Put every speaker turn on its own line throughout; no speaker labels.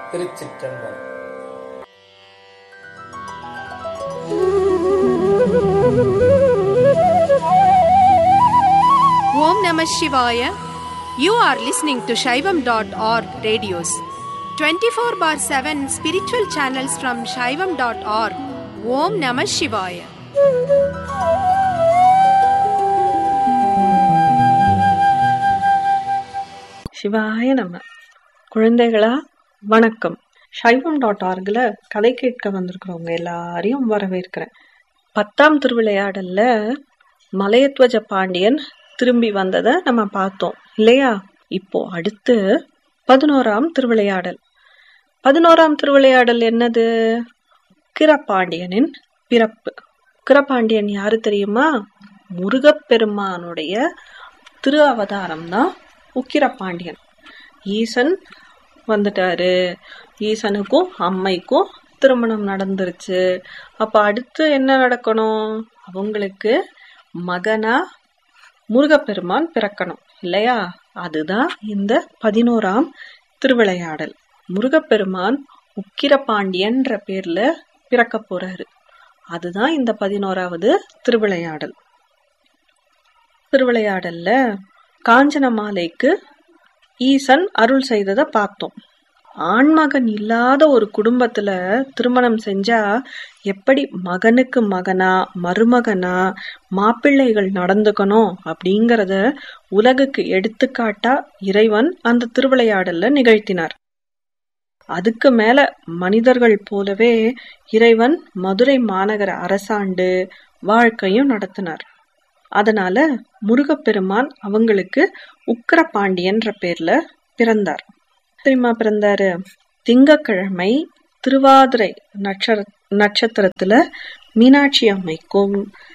Thiruchitrambalam
Om Namah Shivaya. You are listening to Shaivam.org radios. 24 bar 7 spiritual channels from Shaivam.org. Om Namah Shivaya.
சிவாய நம்ம குழந்தைகளா வணக்கம் சைவம் dot ஆர்கில் கதை கேட்க வந்திருக்கிறவங்க எல்லாரையும் வரவேற்கிறேன் பத்தாம் திருவிளையாடல்ல மலையத்வஜ பாண்டியன் திரும்பி வந்ததை நம்ம பார்த்தோம் இல்லையா இப்போ அடுத்து பதினோராம் திருவிளையாடல் பதினோராம் திருவிளையாடல் என்னது கிரபாண்டியனின் பிறப்பு கிரபாண்டியன் யாரு தெரியுமா முருகப்பெருமானுடைய திரு அவதாரம் தான் உக்கிரபாண்டியன் ஈசன் வந்துட்டாரு ஈசனுக்கும் அம்மைக்கும் திருமணம் நடந்துருச்சு அப்ப அடுத்து என்ன நடக்கணும் அவங்களுக்கு மகனா முருகப்பெருமான் பிறக்கணும் இல்லையா அதுதான் இந்த பதினோராம் திருவிளையாடல் முருகப்பெருமான் உக்கிரபாண்டியன்ற பேர்ல பிறக்க போறாரு அதுதான் இந்த பதினோராவது திருவிளையாடல் திருவிளையாடல்ல காஞ்சனமாலைக்கு ஈசன் அருள் செய்ததை பார்த்தோம் ஆண்மகன் இல்லாத ஒரு குடும்பத்துல திருமணம் செஞ்சா எப்படி மகனுக்கு மகனா மருமகனா மாப்பிள்ளைகள் நடந்துக்கணும் அப்படிங்கறத உலகுக்கு எடுத்துக்காட்டா இறைவன் அந்த திருவிளையாடல்ல நிகழ்த்தினார் அதுக்கு மேல மனிதர்கள் போலவே இறைவன் மதுரை மாநகர அரசாண்டு வாழ்க்கையும் நடத்தினார் அதனால முருகப்பெருமான் அவங்களுக்கு உக்கிரபாண்டியன்ற பேர்ல பிறந்தார் தெரியுமா பிறந்தாரு திங்கக்கிழமை திருவாதிரை நட்ச நட்சத்திரத்துல மீனாட்சி அம்மைக்கும்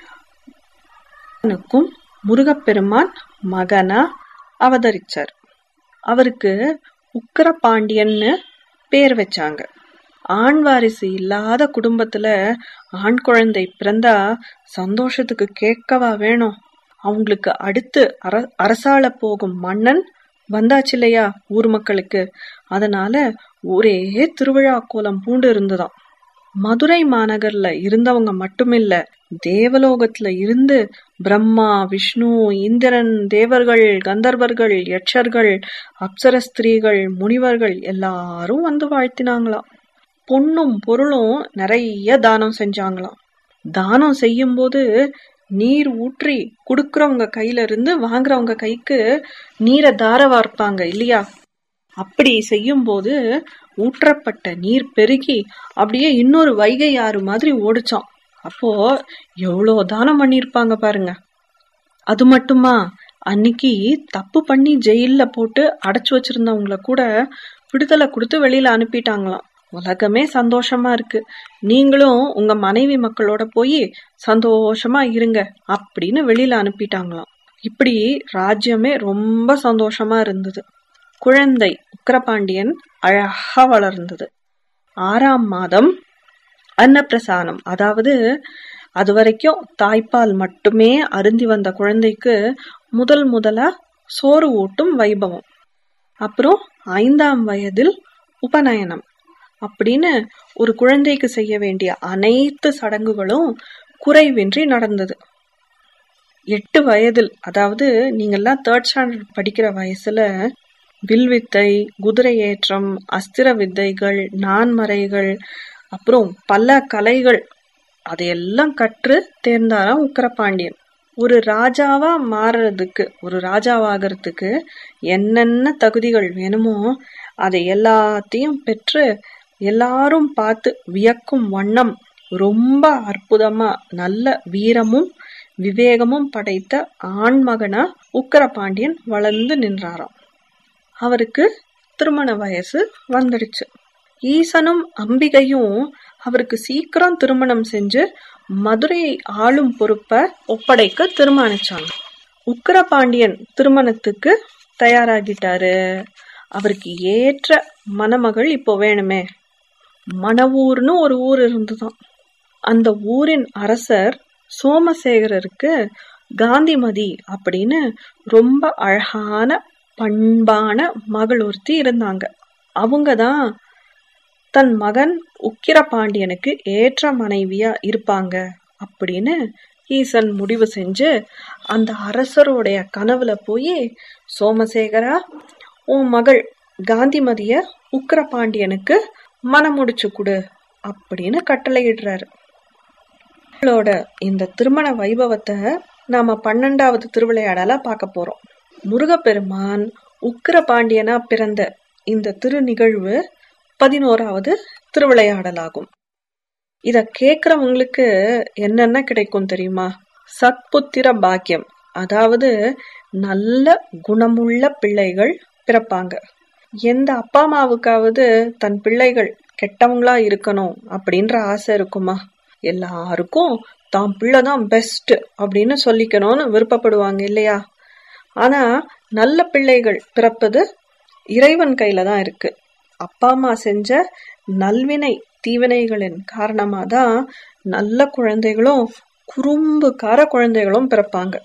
னுக்கும் முருகப்பெருமான் மகனா அவதரிச்சார் அவருக்கு உக்கிரபாண்டியன்னு பேர் வச்சாங்க ஆண் வாரிசு இல்லாத குடும்பத்துல ஆண் குழந்தை பிறந்தா சந்தோஷத்துக்கு கேட்கவா வேணும் அவங்களுக்கு அடுத்து அர அரசாள போகும் மன்னன் வந்தாச்சு இல்லையா ஊர் மக்களுக்கு அதனால ஒரே திருவிழா கோலம் பூண்டு இருந்ததாம் மதுரை மாநகர்ல இருந்தவங்க மட்டுமில்ல தேவலோகத்துல இருந்து பிரம்மா விஷ்ணு இந்திரன் தேவர்கள் கந்தர்வர்கள் யட்சர்கள் அப்சர ஸ்திரீகள் முனிவர்கள் எல்லாரும் வந்து வாழ்த்தினாங்களாம் பொண்ணும் பொருளும் நிறைய தானம் செஞ்சாங்களாம் தானம் செய்யும்போது நீர் ஊற்றி குடுக்கறவங்க கையில இருந்து வாங்குறவங்க கைக்கு நீரை தார வார்ப்பாங்க இல்லையா அப்படி செய்யும்போது ஊற்றப்பட்ட நீர் பெருகி அப்படியே இன்னொரு வைகை ஆறு மாதிரி ஓடிச்சான் அப்போ எவ்வளோ தானம் பண்ணியிருப்பாங்க பாருங்க அது மட்டுமா அன்னைக்கு தப்பு பண்ணி ஜெயில்ல போட்டு அடைச்சு வச்சிருந்தவங்கள கூட விடுதலை கொடுத்து வெளியில அனுப்பிட்டாங்களாம் உலகமே சந்தோஷமா இருக்கு நீங்களும் உங்க மனைவி மக்களோட போய் சந்தோஷமா இருங்க அப்படின்னு வெளியில அனுப்பிட்டாங்களாம் இப்படி ராஜ்யமே ரொம்ப சந்தோஷமா இருந்தது குழந்தை உக்கிரபாண்டியன் அழகா வளர்ந்தது ஆறாம் மாதம் அன்னப்பிரசானம் அதாவது அது வரைக்கும் தாய்ப்பால் மட்டுமே அருந்தி வந்த குழந்தைக்கு முதல் முதலா சோறு ஊட்டும் வைபவம் அப்புறம் ஐந்தாம் வயதில் உபநயனம் அப்படின்னு ஒரு குழந்தைக்கு செய்ய வேண்டிய அனைத்து சடங்குகளும் குறைவின்றி நடந்தது எட்டு வயதில் அதாவது நீங்கெல்லாம் தேர்ட் ஸ்டாண்டர்ட் படிக்கிற வயசுல வில்வித்தை குதிரை ஏற்றம் அஸ்திர வித்தைகள் நான்மறைகள் அப்புறம் பல கலைகள் அதையெல்லாம் கற்று தேர்ந்தாராம் உக்கரபாண்டியன் ஒரு ராஜாவா மாறுறதுக்கு ஒரு ராஜாவாகிறதுக்கு என்னென்ன தகுதிகள் வேணுமோ அதை எல்லாத்தையும் பெற்று எல்லாரும் பார்த்து வியக்கும் வண்ணம் ரொம்ப அற்புதமா நல்ல வீரமும் விவேகமும் படைத்த ஆண்மகனா உக்கரபாண்டியன் வளர்ந்து நின்றாராம் அவருக்கு திருமண வயசு வந்துடுச்சு ஈசனும் அம்பிகையும் அவருக்கு சீக்கிரம் திருமணம் செஞ்சு மதுரையை ஆளும் பொறுப்பை ஒப்படைக்க தீர்மானிச்சாங்க உக்கரபாண்டியன் திருமணத்துக்கு தயாராகிட்டாரு அவருக்கு ஏற்ற மணமகள் இப்போ வேணுமே மணவூர்னு ஒரு ஊர் இருந்துதான் அந்த ஊரின் அரசர் சோமசேகரருக்கு காந்திமதி அப்படின்னு ரொம்ப அழகான பண்பான மகள் ஒருத்தி இருந்தாங்க அவங்க தான் தன் மகன் உக்கிர பாண்டியனுக்கு ஏற்ற மனைவியா இருப்பாங்க அப்படின்னு ஈசன் முடிவு செஞ்சு அந்த அரசருடைய கனவுல போய் சோமசேகரா உன் மகள் காந்திமதிய உக்கிர பாண்டியனுக்கு மனம் முடிச்சு கொடு அப்படின்னு கட்டளையிடுறாரு அவளோட இந்த திருமண வைபவத்தை நாம பன்னெண்டாவது திருவிளையாடலா பார்க்க போறோம் முருகப்பெருமான் உக்கிர பாண்டியனா பிறந்த இந்த திரு நிகழ்வு பதினோராவது திருவிளையாடலாகும் இத கேக்குறவங்களுக்கு என்னென்ன கிடைக்கும் தெரியுமா சத்புத்திர பாக்கியம் அதாவது நல்ல குணமுள்ள பிள்ளைகள் பிறப்பாங்க எந்த அப்பா அம்மாவுக்காவது தன் பிள்ளைகள் கெட்டவங்களா இருக்கணும் அப்படின்ற ஆசை இருக்குமா எல்லாருக்கும் தான் பிள்ளைதான் பெஸ்ட் அப்படின்னு சொல்லிக்கணும்னு விருப்பப்படுவாங்க இல்லையா ஆனா நல்ல பிள்ளைகள் பிறப்பது இறைவன் கையில தான் இருக்கு அப்பா அம்மா செஞ்ச நல்வினை தீவினைகளின் காரணமா தான் நல்ல குழந்தைகளும் குறும்புக்கார குழந்தைகளும் பிறப்பாங்க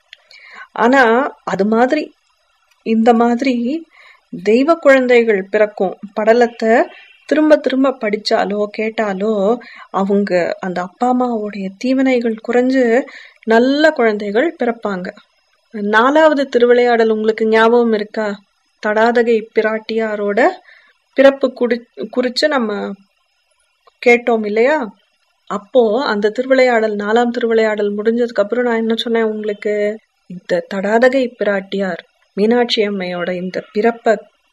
ஆனா அது மாதிரி இந்த மாதிரி தெய்வ குழந்தைகள் பிறக்கும் படலத்தை திரும்ப திரும்ப படிச்சாலோ கேட்டாலோ அவங்க அந்த அப்பா அம்மாவுடைய தீவினைகள் குறைஞ்சு நல்ல குழந்தைகள் பிறப்பாங்க நாலாவது திருவிளையாடல் உங்களுக்கு ஞாபகம் இருக்கா தடாதகை பிராட்டியாரோட பிறப்பு குடி குறிச்சு நம்ம கேட்டோம் இல்லையா அப்போ அந்த திருவிளையாடல் நாலாம் திருவிளையாடல் முடிஞ்சதுக்கு அப்புறம் நான் என்ன சொன்னேன் உங்களுக்கு இந்த தடாதகை பிராட்டியார் மீனாட்சி அம்மையோட இந்த பிறப்ப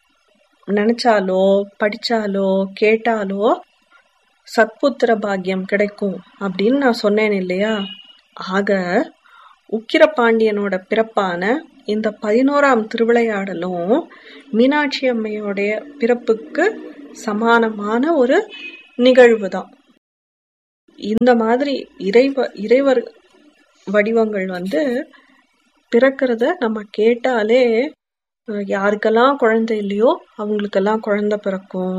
நினைச்சாலோ படிச்சாலோ கேட்டாலோ சத்புத்திர பாக்கியம் கிடைக்கும் அப்படின்னு நான் சொன்னேன் இல்லையா ஆக உக்கிர பாண்டியனோட பிறப்பான இந்த பதினோராம் திருவிளையாடலும் மீனாட்சி அம்மையோடைய பிறப்புக்கு சமானமான ஒரு நிகழ்வு தான் இந்த மாதிரி இறைவ இறைவர் வடிவங்கள் வந்து பிறக்கிறத நம்ம கேட்டாலே அஹ், யாருக்கெல்லாம் குழந்தை இல்லையோ அவங்களுக்கெல்லாம் குழந்தை பிறக்கும்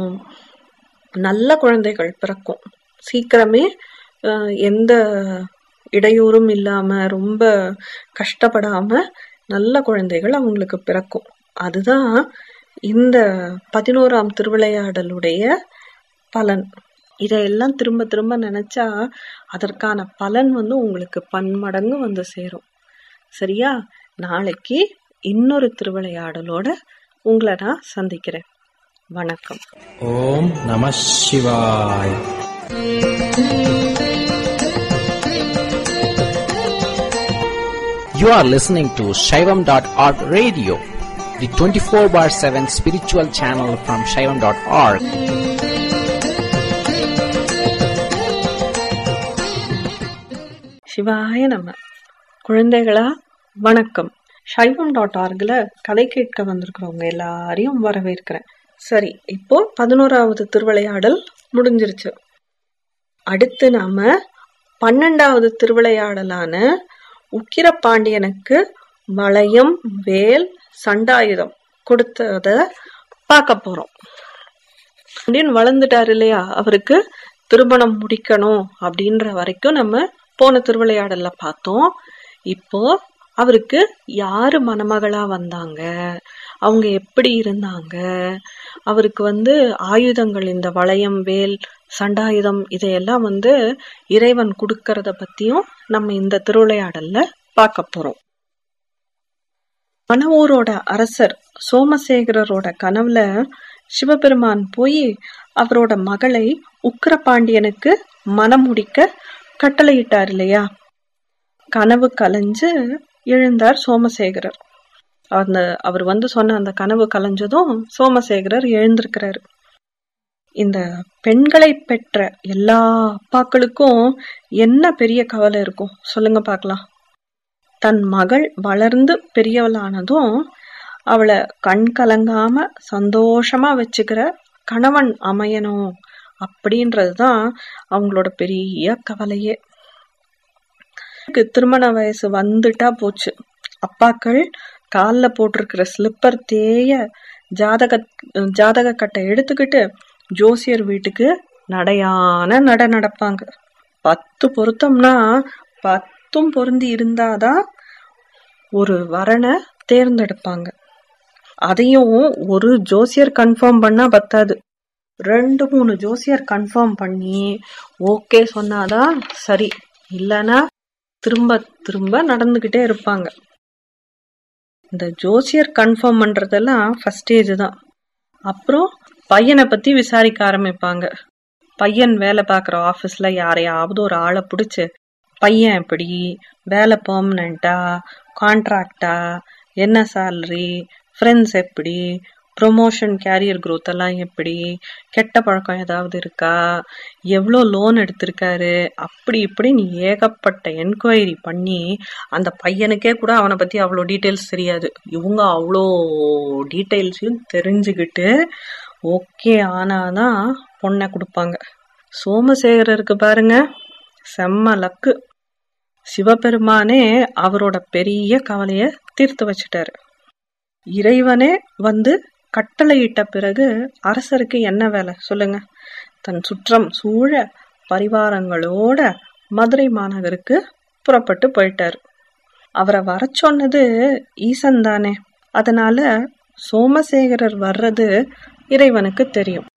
நல்ல குழந்தைகள் பிறக்கும் சீக்கிரமே அஹ், எந்த இடையூறும் இல்லாம ரொம்ப கஷ்டப்படாம நல்ல குழந்தைகள் அவங்களுக்கு பிறக்கும் அதுதான் இந்த பதினோராம் திருவிளையாடலுடைய பலன் இதையெல்லாம் திரும்ப திரும்ப நினைச்சா அதற்கான பலன் வந்து உங்களுக்கு பன்மடங்கு வந்து சேரும் சரியா நாளைக்கு இன்னொரு திருவிளையாடலோட உங்களை நான் சந்திக்கிறேன் வணக்கம்
ஓம் நம சிவாய் You are listening to Shaivam.org radio, the 24 bar 7 spiritual channel from Shaivam.org.
சிவாய நம்ம குழந்தைகளா வணக்கம் சைவம் டாட் ஆர்கில் கதை கேட்க வந்திருக்கிறவங்க எல்லாரையும் வரவேற்கிறேன் சரி இப்போ பதினோராவது திருவிளையாடல் முடிஞ்சிருச்சு அடுத்து நாம பன்னெண்டாவது திருவிளையாடலான உக்கிர பாண்டியனுக்கு வளையம் வேல் சண்டாயுதம் கொடுத்தத பார்க்க போறோம் பாண்டியன் வளர்ந்துட்டாரு இல்லையா அவருக்கு திருமணம் முடிக்கணும் அப்படின்ற வரைக்கும் நம்ம போன திருவிளையாடல்ல பார்த்தோம் இப்போ அவருக்கு யாரு மணமகளா வந்தாங்க அவங்க எப்படி இருந்தாங்க அவருக்கு வந்து ஆயுதங்கள் இந்த வளையம் வேல் சண்டாயுதம் இதையெல்லாம் வந்து இறைவன் கொடுக்கறத பத்தியும் நம்ம இந்த திருவிளையாடல்ல பார்க்க போறோம் மணவூரோட அரசர் சோமசேகரரோட கனவுல சிவபெருமான் போய் அவரோட மகளை உக்கிரபாண்டியனுக்கு மனம் முடிக்க கட்டளையிட்டார் இல்லையா கனவு கலைஞ்சு எழுந்தார் சோமசேகரர் அந்த அவர் வந்து சொன்ன அந்த கனவு கலைஞ்சதும் சோமசேகரர் எழுந்திருக்கிறாரு இந்த பெண்களை பெற்ற எல்லா அப்பாக்களுக்கும் என்ன பெரிய கவலை இருக்கும் சொல்லுங்க பார்க்கலாம் தன் மகள் வளர்ந்து பெரியவளானதும் அவளை கண் கலங்காம சந்தோஷமா வச்சுக்கிற கணவன் அமையணும் அப்படின்றதுதான் அவங்களோட பெரிய கவலையே அவருக்கு திருமண வயசு வந்துட்டா போச்சு அப்பாக்கள் கால்ல போட்டிருக்கிற ஸ்லிப்பர் தேய ஜாதக ஜாதக கட்டை எடுத்துக்கிட்டு ஜோசியர் வீட்டுக்கு நடையான நட நடப்பாங்க பத்து பொருத்தம்னா பத்தும் பொருந்தி இருந்தாதான் ஒரு வரனை தேர்ந்தெடுப்பாங்க அதையும் ஒரு ஜோசியர் கன்ஃபார்ம் பண்ணா பத்தாது ரெண்டு மூணு ஜோசியர் கன்ஃபார்ம் பண்ணி ஓகே சொன்னாதான் சரி இல்லனா திரும்ப திரும்ப நடந்துகிட்டே இருப்பாங்க இந்த ஜோசியர் கன்ஃபார்ம் பண்றதெல்லாம் ஃபர்ஸ்ட் ஸ்டேஜ் தான் அப்புறம் பையனை பத்தி விசாரிக்க ஆரம்பிப்பாங்க பையன் வேலை பார்க்குற ஆஃபீஸ்ல யாரையாவது ஒரு ஆளை பிடிச்சு பையன் எப்படி வேலை பெர்மனண்டா கான்ட்ராக்டா என்ன சேலரி ஃப்ரெண்ட்ஸ் எப்படி ப்ரொமோஷன் கேரியர் growth எல்லாம் எப்படி கெட்ட பழக்கம் ஏதாவது இருக்கா எவ்வளோ லோன் எடுத்திருக்காரு அப்படி இப்படின்னு ஏகப்பட்ட என்கொயரி பண்ணி அந்த பையனுக்கே கூட அவனை பத்தி அவ்வளோ டீட்டெயில்ஸ் தெரியாது இவங்க அவ்வளோ டீட்டெயில்ஸையும் தெரிஞ்சுக்கிட்டு ஓகே ஆனாதான் பொண்ணை கொடுப்பாங்க சோமசேகரருக்கு பாருங்க செம்ம லக்கு சிவபெருமானே அவரோட பெரிய கவலைய தீர்த்து வச்சிட்டாரு இறைவனே வந்து கட்டளையிட்ட பிறகு அரசருக்கு என்ன வேலை சொல்லுங்க தன் சுற்றம் சூழ பரிவாரங்களோட மதுரை மாநகருக்கு புறப்பட்டு போயிட்டாரு அவரை வர சொன்னது ஈசன் தானே அதனால சோமசேகரர் வர்றது இறைவனுக்கு தெரியும்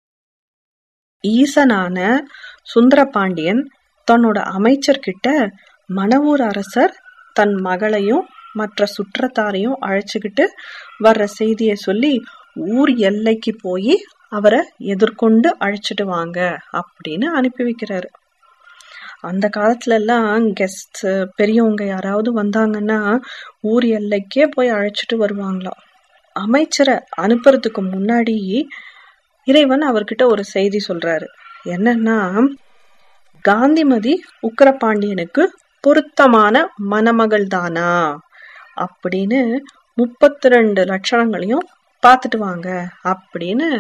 ஈசனான சுந்தரபாண்டியன் தன்னோட அமைச்சர்கிட்ட மணவூர் அரசர் தன் மகளையும் மற்ற சுற்றத்தாரையும் அழைச்சுக்கிட்டு வர்ற செய்தியை சொல்லி ஊர் எல்லைக்கு போய் அவரை எதிர்கொண்டு அழைச்சிட்டு வாங்க அப்படின்னு அனுப்பி வைக்கிறாரு அந்த காலத்துல எல்லாம் கெஸ்ட் பெரியவங்க யாராவது வந்தாங்கன்னா ஊர் எல்லைக்கே போய் அழைச்சிட்டு வருவாங்களாம் அமைச்சரை அனுப்புறதுக்கு முன்னாடி இறைவன் அவர்கிட்ட ஒரு செய்தி சொல்றாரு என்னன்னா காந்திமதி உக்கரபாண்டியனுக்கு பொருத்தமான மணமகள் தானா அப்படின்னு முப்பத்தி ரெண்டு லட்சணங்களையும் பார்த்துட்டு வாங்க அப்படின்னு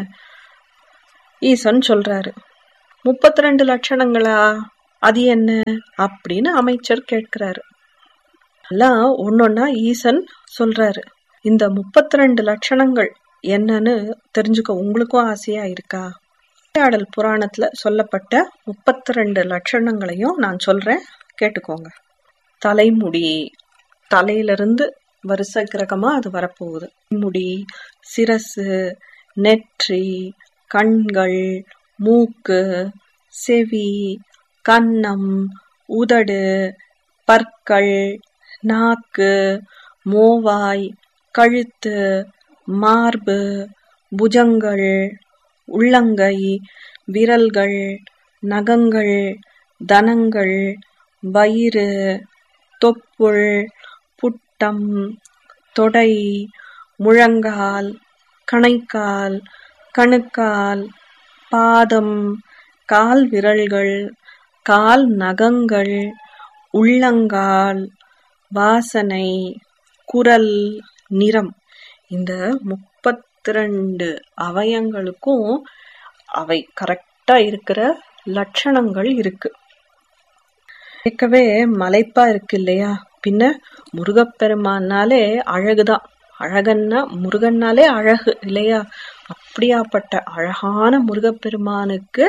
ஈசன் சொல்றாரு முப்பத்தி ரெண்டு லட்சணங்களா அது என்ன அப்படின்னு அமைச்சர் கேட்கிறாரு எல்லாம் ஒன்னொன்னா ஈசன் சொல்றாரு இந்த முப்பத்தி ரெண்டு லட்சணங்கள் என்னன்னு தெரிஞ்சுக்க உங்களுக்கும் ஆசையா இருக்கா திருவிளையாடல் புராணத்துல சொல்லப்பட்ட முப்பத்தி ரெண்டு லட்சணங்களையும் நான் சொல்றேன் கேட்டுக்கோங்க தலைமுடி தலையிலிருந்து வருஷ கிரகமா அது வரப்போகுது முடி சிரசு நெற்றி கண்கள் மூக்கு செவி கன்னம் உதடு பற்கள் நாக்கு மோவாய் கழுத்து மார்பு புஜங்கள் உள்ளங்கை விரல்கள் நகங்கள் தனங்கள் வயிறு தொப்புள் புட்டம் தொடை முழங்கால் கணைக்கால் கணுக்கால் பாதம் கால் விரல்கள் கால் நகங்கள் உள்ளங்கால் வாசனை குரல் நிறம் இந்த முப்பத்தி ரெண்டு அவயங்களுக்கும் அவை கரெக்டா இருக்கிற லட்சணங்கள் இருக்கு கேட்கவே மலைப்பா இருக்கு இல்லையா பின்ன முருகப்பெருமானாலே அழகுதான் அழகன்னா முருகன்னாலே அழகு இல்லையா அப்படியாப்பட்ட அழகான முருகப்பெருமானுக்கு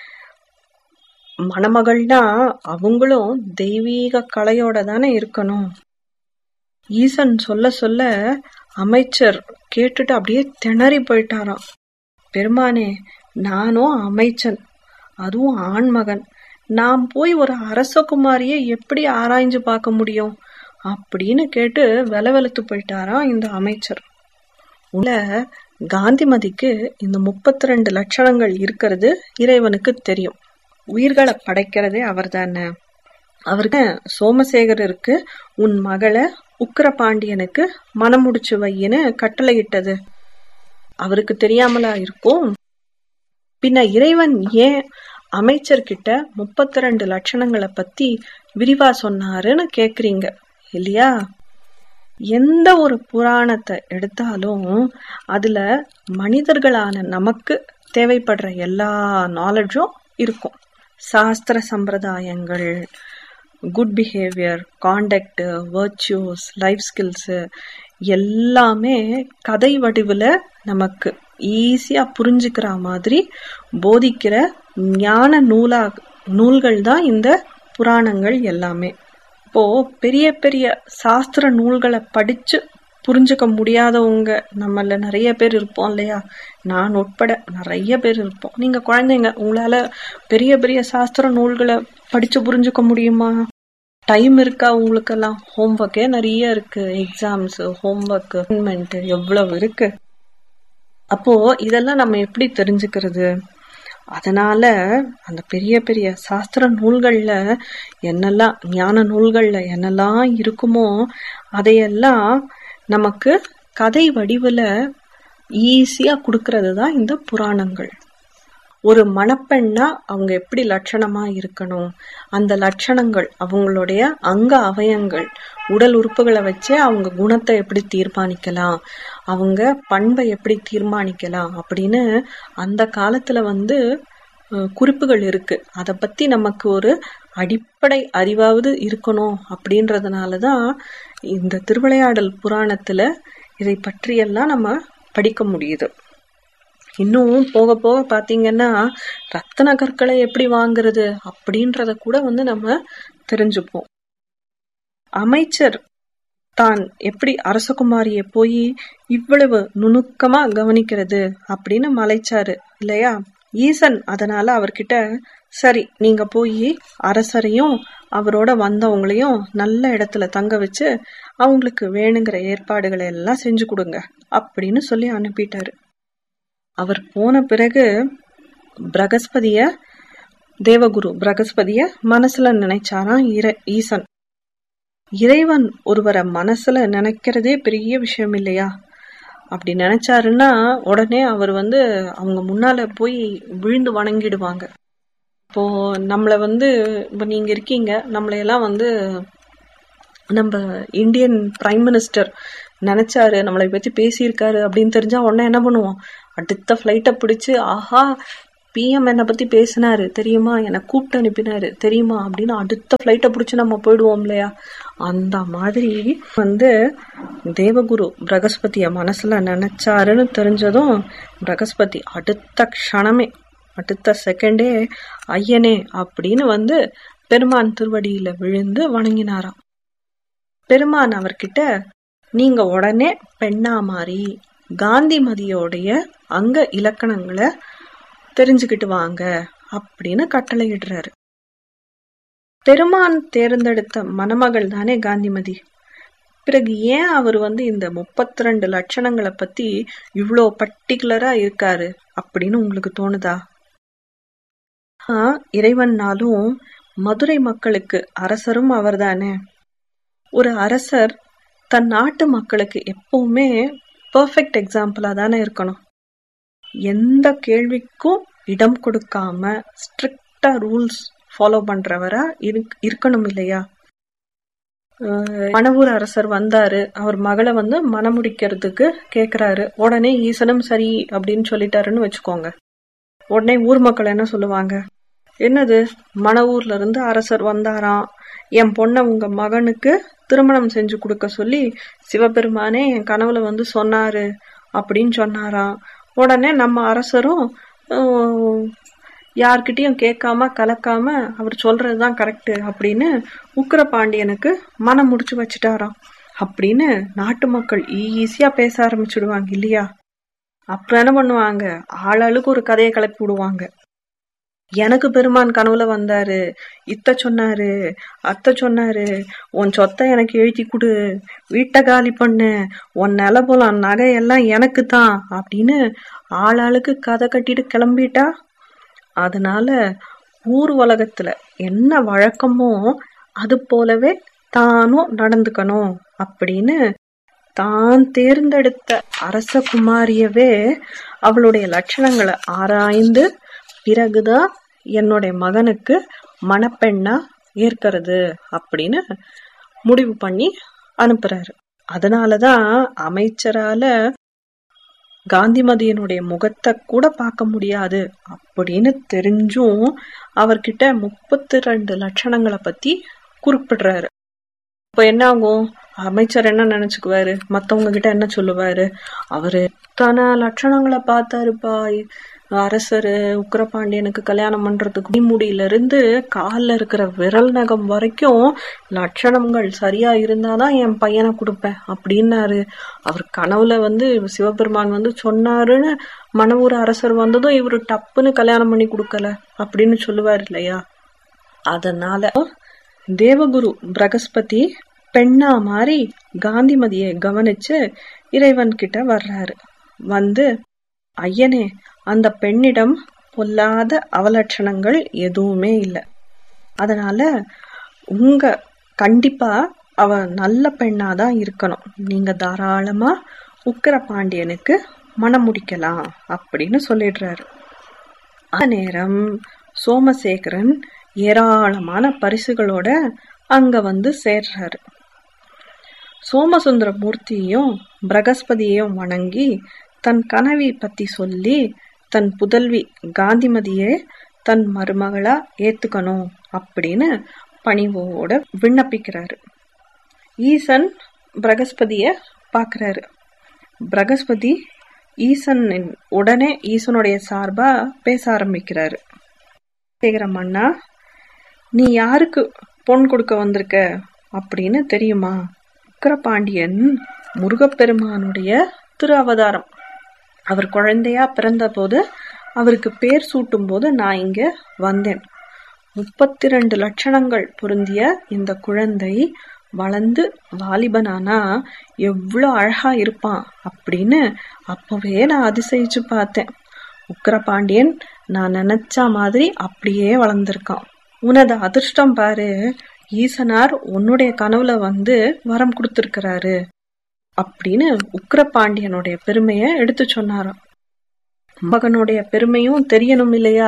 மணமகள்னா அவங்களும் தெய்வீக கலையோட தானே இருக்கணும் ஈசன் சொல்ல சொல்ல அமைச்சர் கேட்டுட்டு அப்படியே திணறி போயிட்டாராம் பெருமானே நானும் அமைச்சன் அதுவும் ஆண்மகன் நாம் போய் ஒரு அரசகுமாரியை எப்படி ஆராய்ஞ்சு பார்க்க முடியும் அப்படின்னு கேட்டு வெலவெலுத்து போயிட்டாராம் இந்த அமைச்சர் உள்ள காந்திமதிக்கு இந்த முப்பத்தி ரெண்டு லட்சணங்கள் இருக்கிறது இறைவனுக்கு தெரியும் உயிர்களை படைக்கிறதே அவர் தானே அவருக்கு சோமசேகரருக்கு உன் மகளை உக்கிரபாண்டியனுக்கு மனம் முடிச்சு வையின்னு கட்டளையிட்டது அவருக்கு தெரியாமலா இருக்கும் பின்ன இறைவன் ஏன் அமைச்சர்கிட்ட முப்பத்தி ரெண்டு லட்சணங்களை பத்தி விரிவா சொன்னாருன்னு கேக்குறீங்க இல்லையா எந்த ஒரு புராணத்தை எடுத்தாலும் அதுல மனிதர்களான நமக்கு தேவைப்படுற எல்லா நாலேஜும் இருக்கும் சாஸ்திர சம்பிரதாயங்கள் good behaviour conduct virtuous life skills எல்லாமே கதை வடிவில் நமக்கு ஈஸியாக புரிஞ்சுக்கிற மாதிரி போதிக்கிற ஞான நூலா நூல்கள் தான் இந்த புராணங்கள் எல்லாமே இப்போ பெரிய பெரிய சாஸ்திர நூல்களை படிச்சு புரிஞ்சுக்க முடியாதவங்க நம்மள நிறைய பேர் இருப்போம் இல்லையா நான் உட்பட நிறைய பேர் இருப்போம் நீங்க குழந்தைங்க உங்களால பெரிய பெரிய சாஸ்திர நூல்களை படிச்சு புரிஞ்சுக்க முடியுமா டைம் இருக்கா உங்களுக்கெல்லாம் ஹோம்ஒர்க்கே நிறைய இருக்கு எக்ஸாம்ஸ் ஹோம்ஒர்க் அசைன்மெண்ட் எவ்வளவு இருக்கு அப்போ இதெல்லாம் நம்ம எப்படி தெரிஞ்சுக்கிறது அதனால அந்த பெரிய பெரிய சாஸ்திர நூல்கள்ல என்னெல்லாம் ஞான நூல்கள்ல என்னெல்லாம் இருக்குமோ அதையெல்லாம் நமக்கு கதை வடிவுல ஈஸியா கொடுக்கறது தான் இந்த புராணங்கள் ஒரு மணப்பெண்ணா அவங்க எப்படி லட்சணமா இருக்கணும் அந்த லட்சணங்கள் அவங்களுடைய அங்க அவயங்கள் உடல் உறுப்புகளை வச்சே அவங்க குணத்தை எப்படி தீர்மானிக்கலாம் அவங்க பண்பை எப்படி தீர்மானிக்கலாம் அப்படின்னு அந்த காலத்துல வந்து அஹ், குறிப்புகள் இருக்கு அதை பத்தி நமக்கு ஒரு அடிப்படை அறிவாவது இருக்கணும் அப்படின்றதுனாலதான் இந்த திருவிளையாடல் புராணத்துல இதை பற்றியெல்லாம் நம்ம படிக்க முடியுது இன்னும் போக போக பாத்தீங்கன்னா ரத்தன கற்களை எப்படி வாங்குறது அப்படின்றத கூட வந்து நம்ம தெரிஞ்சுப்போம் அமைச்சர் தான் எப்படி அரசகுமாரிய போய் இவ்வளவு நுணுக்கமா கவனிக்கிறது அப்படின்னு மலைச்சாரு இல்லையா ஈசன் அதனால அவர்கிட்ட சரி நீங்க போய் அரசரையும் அவரோட வந்தவங்களையும் நல்ல இடத்துல தங்க வச்சு அவங்களுக்கு வேணுங்கிற ஏற்பாடுகளை எல்லாம் செஞ்சு கொடுங்க அப்படின்னு சொல்லி அனுப்பிட்டாரு அவர் போன பிறகு பிரகஸ்பதிய தேவகுரு பிரகஸ்பதிய மனசுல நினைச்சாராம் இர- ஈசன் இறைவன் ஒருவரை மனசுல நினைக்கிறதே பெரிய விஷயம் இல்லையா அப்படி நினைச்சாருன்னா உடனே அவர் வந்து அவங்க முன்னால போய் விழுந்து வணங்கிடுவாங்க இப்போ நம்மள வந்து இப்போ நீங்க இருக்கீங்க நம்மளையெல்லாம் வந்து நம்ம இந்தியன் பிரைம் மினிஸ்டர் நினைச்சாரு நம்மளை பத்தி பேசியிருக்காரு அப்படின்னு தெரிஞ்சா உடனே என்ன பண்ணுவோம் அடுத்த ஃப்ளைட்டை பிடிச்சு ஆஹா பிஎம் என்னை பத்தி பேசினாரு தெரியுமா என்னை கூப்பிட்டு அனுப்பினாரு தெரியுமா அப்படின்னு அடுத்த ஃப்ளைட்டை பிடிச்சு நம்ம போயிடுவோம் இல்லையா அந்த மாதிரி வந்து தேவகுரு பிரகஸ்பதிய மனசுல நினைச்சாருன்னு தெரிஞ்சதும் பிரகஸ்பதி அடுத்த க்ஷணமே அடுத்த செகண்டே ஐயனே அப்படின்னு வந்து பெருமான் திருவடியில விழுந்து வணங்கினாராம் பெருமான் அவர்கிட்ட நீங்க உடனே பெண்ணா மாறி காந்திமதியோடைய அங்க இலக்கணங்களை தெரிஞ்சுக்கிட்டு வாங்க அப்படின்னு கட்டளையிடுறாரு பெருமான் தேர்ந்தெடுத்த மணமகள் தானே காந்திமதி பிறகு ஏன் அவர் வந்து இந்த முப்பத்தி ரெண்டு லட்சணங்களை பத்தி இவ்வளோ பர்டிகுலரா இருக்காரு அப்படின்னு உங்களுக்கு தோணுதா ஆ, இறைவன்னாலும் மதுரை மக்களுக்கு அரசரும் அவர்தானே ஒரு அரசர் தன் நாட்டு மக்களுக்கு எப்பவுமே பெர்ஃபெக்ட் எக்ஸாம்பிளா தானே இருக்கணும் எந்த கேள்விக்கும் இடம் கொடுக்காம ஸ்ட்ரிக்டா ரூல்ஸ் ஃபாலோ பண்றவரா இருக்- இருக்கணும் இல்லையா அஹ் மணவூர் அரசர் வந்தாரு அவர் மகளை வந்து மணமுடிக்கிறதுக்கு கேக்குறாரு உடனே ஈசனும் சரி அப்படின்னு சொல்லிட்டாருன்னு வச்சுக்கோங்க உடனே ஊர் மக்கள் என்ன சொல்லுவாங்க என்னது மணவூர்ல இருந்து அரசர் வந்தாராம் என் பொண்ணை உங்க மகனுக்கு திருமணம் செஞ்சு கொடுக்க சொல்லி சிவபெருமானே என் கனவுல வந்து சொன்னாரு அப்படின்னு சொன்னாராம் உடனே நம்ம அரசரும் அஹ், யார்கிட்டயும் கேட்காம கலக்காம அவர் சொல்றதுதான் கரெக்ட் அப்படின்னு உக்கிர பாண்டியனுக்கு மனம் முடிச்சு வச்சுட்டாராம் அப்படின்னு நாட்டு மக்கள் ஈஸியா பேச ஆரம்பிச்சுடுவாங்க இல்லையா அப்புறம் என்ன பண்ணுவாங்க ஆளாளுக்கு ஒரு கதையை கிளப்பி விடுவாங்க எனக்கு பெருமான் கனவுல வந்தாரு இத்த சொன்னாரு அத்தை சொன்னாரு உன் சொத்தை எனக்கு எழுதி கொடு வீட்டை காலி பண்ணு உன் நிலபுலம் நகை எல்லாம் எனக்கு தான் அப்படின்னு ஆளாளுக்கு கதை கட்டிட்டு கிளம்பிட்டா அதனால ஊர் உலகத்துல என்ன வழக்கமோ அது போலவே தானும் நடந்துக்கணும் அப்படின்னு தான் தேர்ந்தெடுத்த அரச குமாரியவே அவளுடைய லட்சணங்களை ஆராய்ந்து பிறகுதான் என்னுடைய மகனுக்கு மணப்பெண்ணா ஏற்கிறது அப்படின்னு முடிவு பண்ணி அனுப்புறாரு அதனாலதான் அமைச்சரால காந்திமதியனுடைய முகத்தை கூட பார்க்க முடியாது அப்படின்னு தெரிஞ்சும் அவர்கிட்ட முப்பத்தி ரெண்டு லட்சணங்களை பத்தி குறிப்பிடுறாரு இப்ப என்ன ஆகும் அமைச்சர் என்ன நினைச்சுக்குவாரு மத்தவங்க கிட்ட என்ன சொல்லுவாரு அவரு தன லட்சணங்களை பார்த்தாருப்பா அரசரு உக்கிரபாண்டியனுக்கு கல்யாணம் பண்றதுக்கு முடியில இருந்து கால்ல இருக்கிற விரல் நகம் வரைக்கும் லட்சணங்கள் சரியா இருந்தாதான் என் பையனை கொடுப்பேன் அப்படின்னாரு அவர் கனவுல வந்து சிவபெருமான் வந்து சொன்னாருன்னு மணவூர் அரசர் வந்ததும் இவரு டப்புன்னு கல்யாணம் பண்ணி கொடுக்கல அப்படின்னு சொல்லுவார் இல்லையா அதனால தேவகுரு பிரகஸ்பதி பெண்ணா மாறி காந்திமதியை கவனிச்சு இறைவன் கிட்ட வர்றாரு வந்து ஐயனே அந்த பெண்ணிடம் பொல்லாத அவலட்சணங்கள் எதுவுமே இல்லை அதனால உங்க கண்டிப்பா அவ நல்ல பெண்ணாதான் இருக்கணும் நீங்க தாராளமா உக்கிர பாண்டியனுக்கு மனம் முடிக்கலாம் அப்படின்னு சொல்லிடுறாரு அந்த நேரம் சோமசேகரன் ஏராளமான பரிசுகளோட அங்க வந்து சேர்றாரு சோமசுந்தர மூர்த்தியையும் பிரகஸ்பதியையும் வணங்கி தன் கனவி பத்தி சொல்லி தன் புதல்வி காந்திமதியை தன் மருமகளா ஏத்துக்கணும் அப்படின்னு பணிவோட விண்ணப்பிக்கிறாரு ஈசன் பிரகஸ்பதிய பாக்குறாரு பிரகஸ்பதி ஈசன் உடனே ஈசனுடைய சார்பா பேச ஆரம்பிக்கிறாரு கேக்குற மன்னா நீ யாருக்கு பொன் கொடுக்க வந்திருக்க அப்படின்னு தெரியுமா உக்கரபாண்டியன் முருகப்பெருமானுடைய திரு அவதாரம் அவர் குழந்தையா பிறந்த போது அவருக்கு பேர் சூட்டும் போது நான் இங்க வந்தேன் முப்பத்தி ரெண்டு லட்சணங்கள் பொருந்திய இந்த குழந்தை வளர்ந்து வாலிபனானா எவ்வளோ அழகா இருப்பான் அப்படின்னு அப்பவே நான் அதிசயிச்சு பார்த்தேன் உக்கரபாண்டியன் நான் நினைச்ச மாதிரி அப்படியே வளர்ந்திருக்கான் உனது அதிர்ஷ்டம் பாரு ஈசனார் உன்னுடைய கனவுல வந்து வரம் கொடுத்திருக்கிறாரு அப்படின்னு உக்கிரபாண்டியனுடைய பெருமைய எடுத்து சொன்னாராம் மகனுடைய பெருமையும் தெரியணும் இல்லையா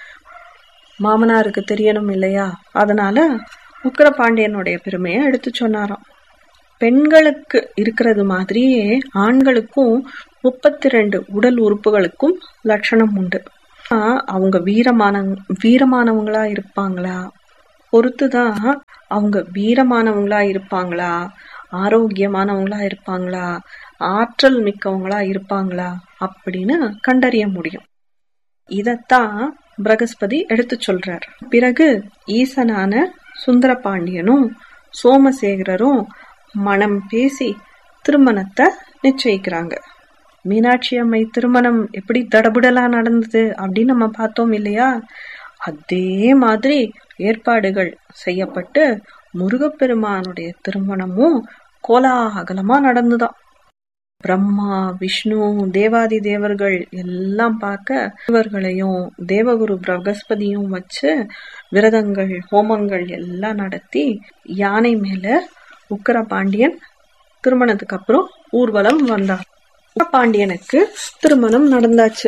மாமனாருக்கு தெரியணும் இல்லையா அதனால உக்கிரபாண்டியனுடைய பெருமைய எடுத்து சொன்னாராம் பெண்களுக்கு இருக்கிறது மாதிரியே ஆண்களுக்கும் முப்பத்தி ரெண்டு உடல் உறுப்புகளுக்கும் லட்சணம் உண்டு அவங்க வீரமான வீரமானவங்களா இருப்பாங்களா பொறுத்துதான் அவங்க வீரமானவங்களா இருப்பாங்களா ஆரோக்கியமானவங்களா இருப்பாங்களா ஆற்றல் மிக்கவங்களா இருப்பாங்களா அப்படின்னு கண்டறிய முடியும் இதத்தான் பிரகஸ்பதி எடுத்து சொல்றார் பிறகு ஈசனான சுந்தரபாண்டியனும் சோமசேகரரும் மனம் பேசி திருமணத்தை நிச்சயிக்கிறாங்க மீனாட்சி அம்மை திருமணம் எப்படி தடபுடலா நடந்தது அப்படின்னு நம்ம பார்த்தோம் இல்லையா அதே மாதிரி ஏற்பாடுகள் செய்யப்பட்டு முருகப்பெருமானுடைய திருமணமும் கோலாகலமா நடந்துதான் பிரம்மா விஷ்ணு தேவாதி தேவர்கள் எல்லாம் பார்க்க இவர்களையும் தேவகுரு பிரகஸ்பதியும் வச்சு விரதங்கள் ஹோமங்கள் எல்லாம் நடத்தி யானை மேல உக்கர பாண்டியன் திருமணத்துக்கு அப்புறம் ஊர்வலம் வந்தார் பாண்டியனுக்கு திருமணம் நடந்தாச்சு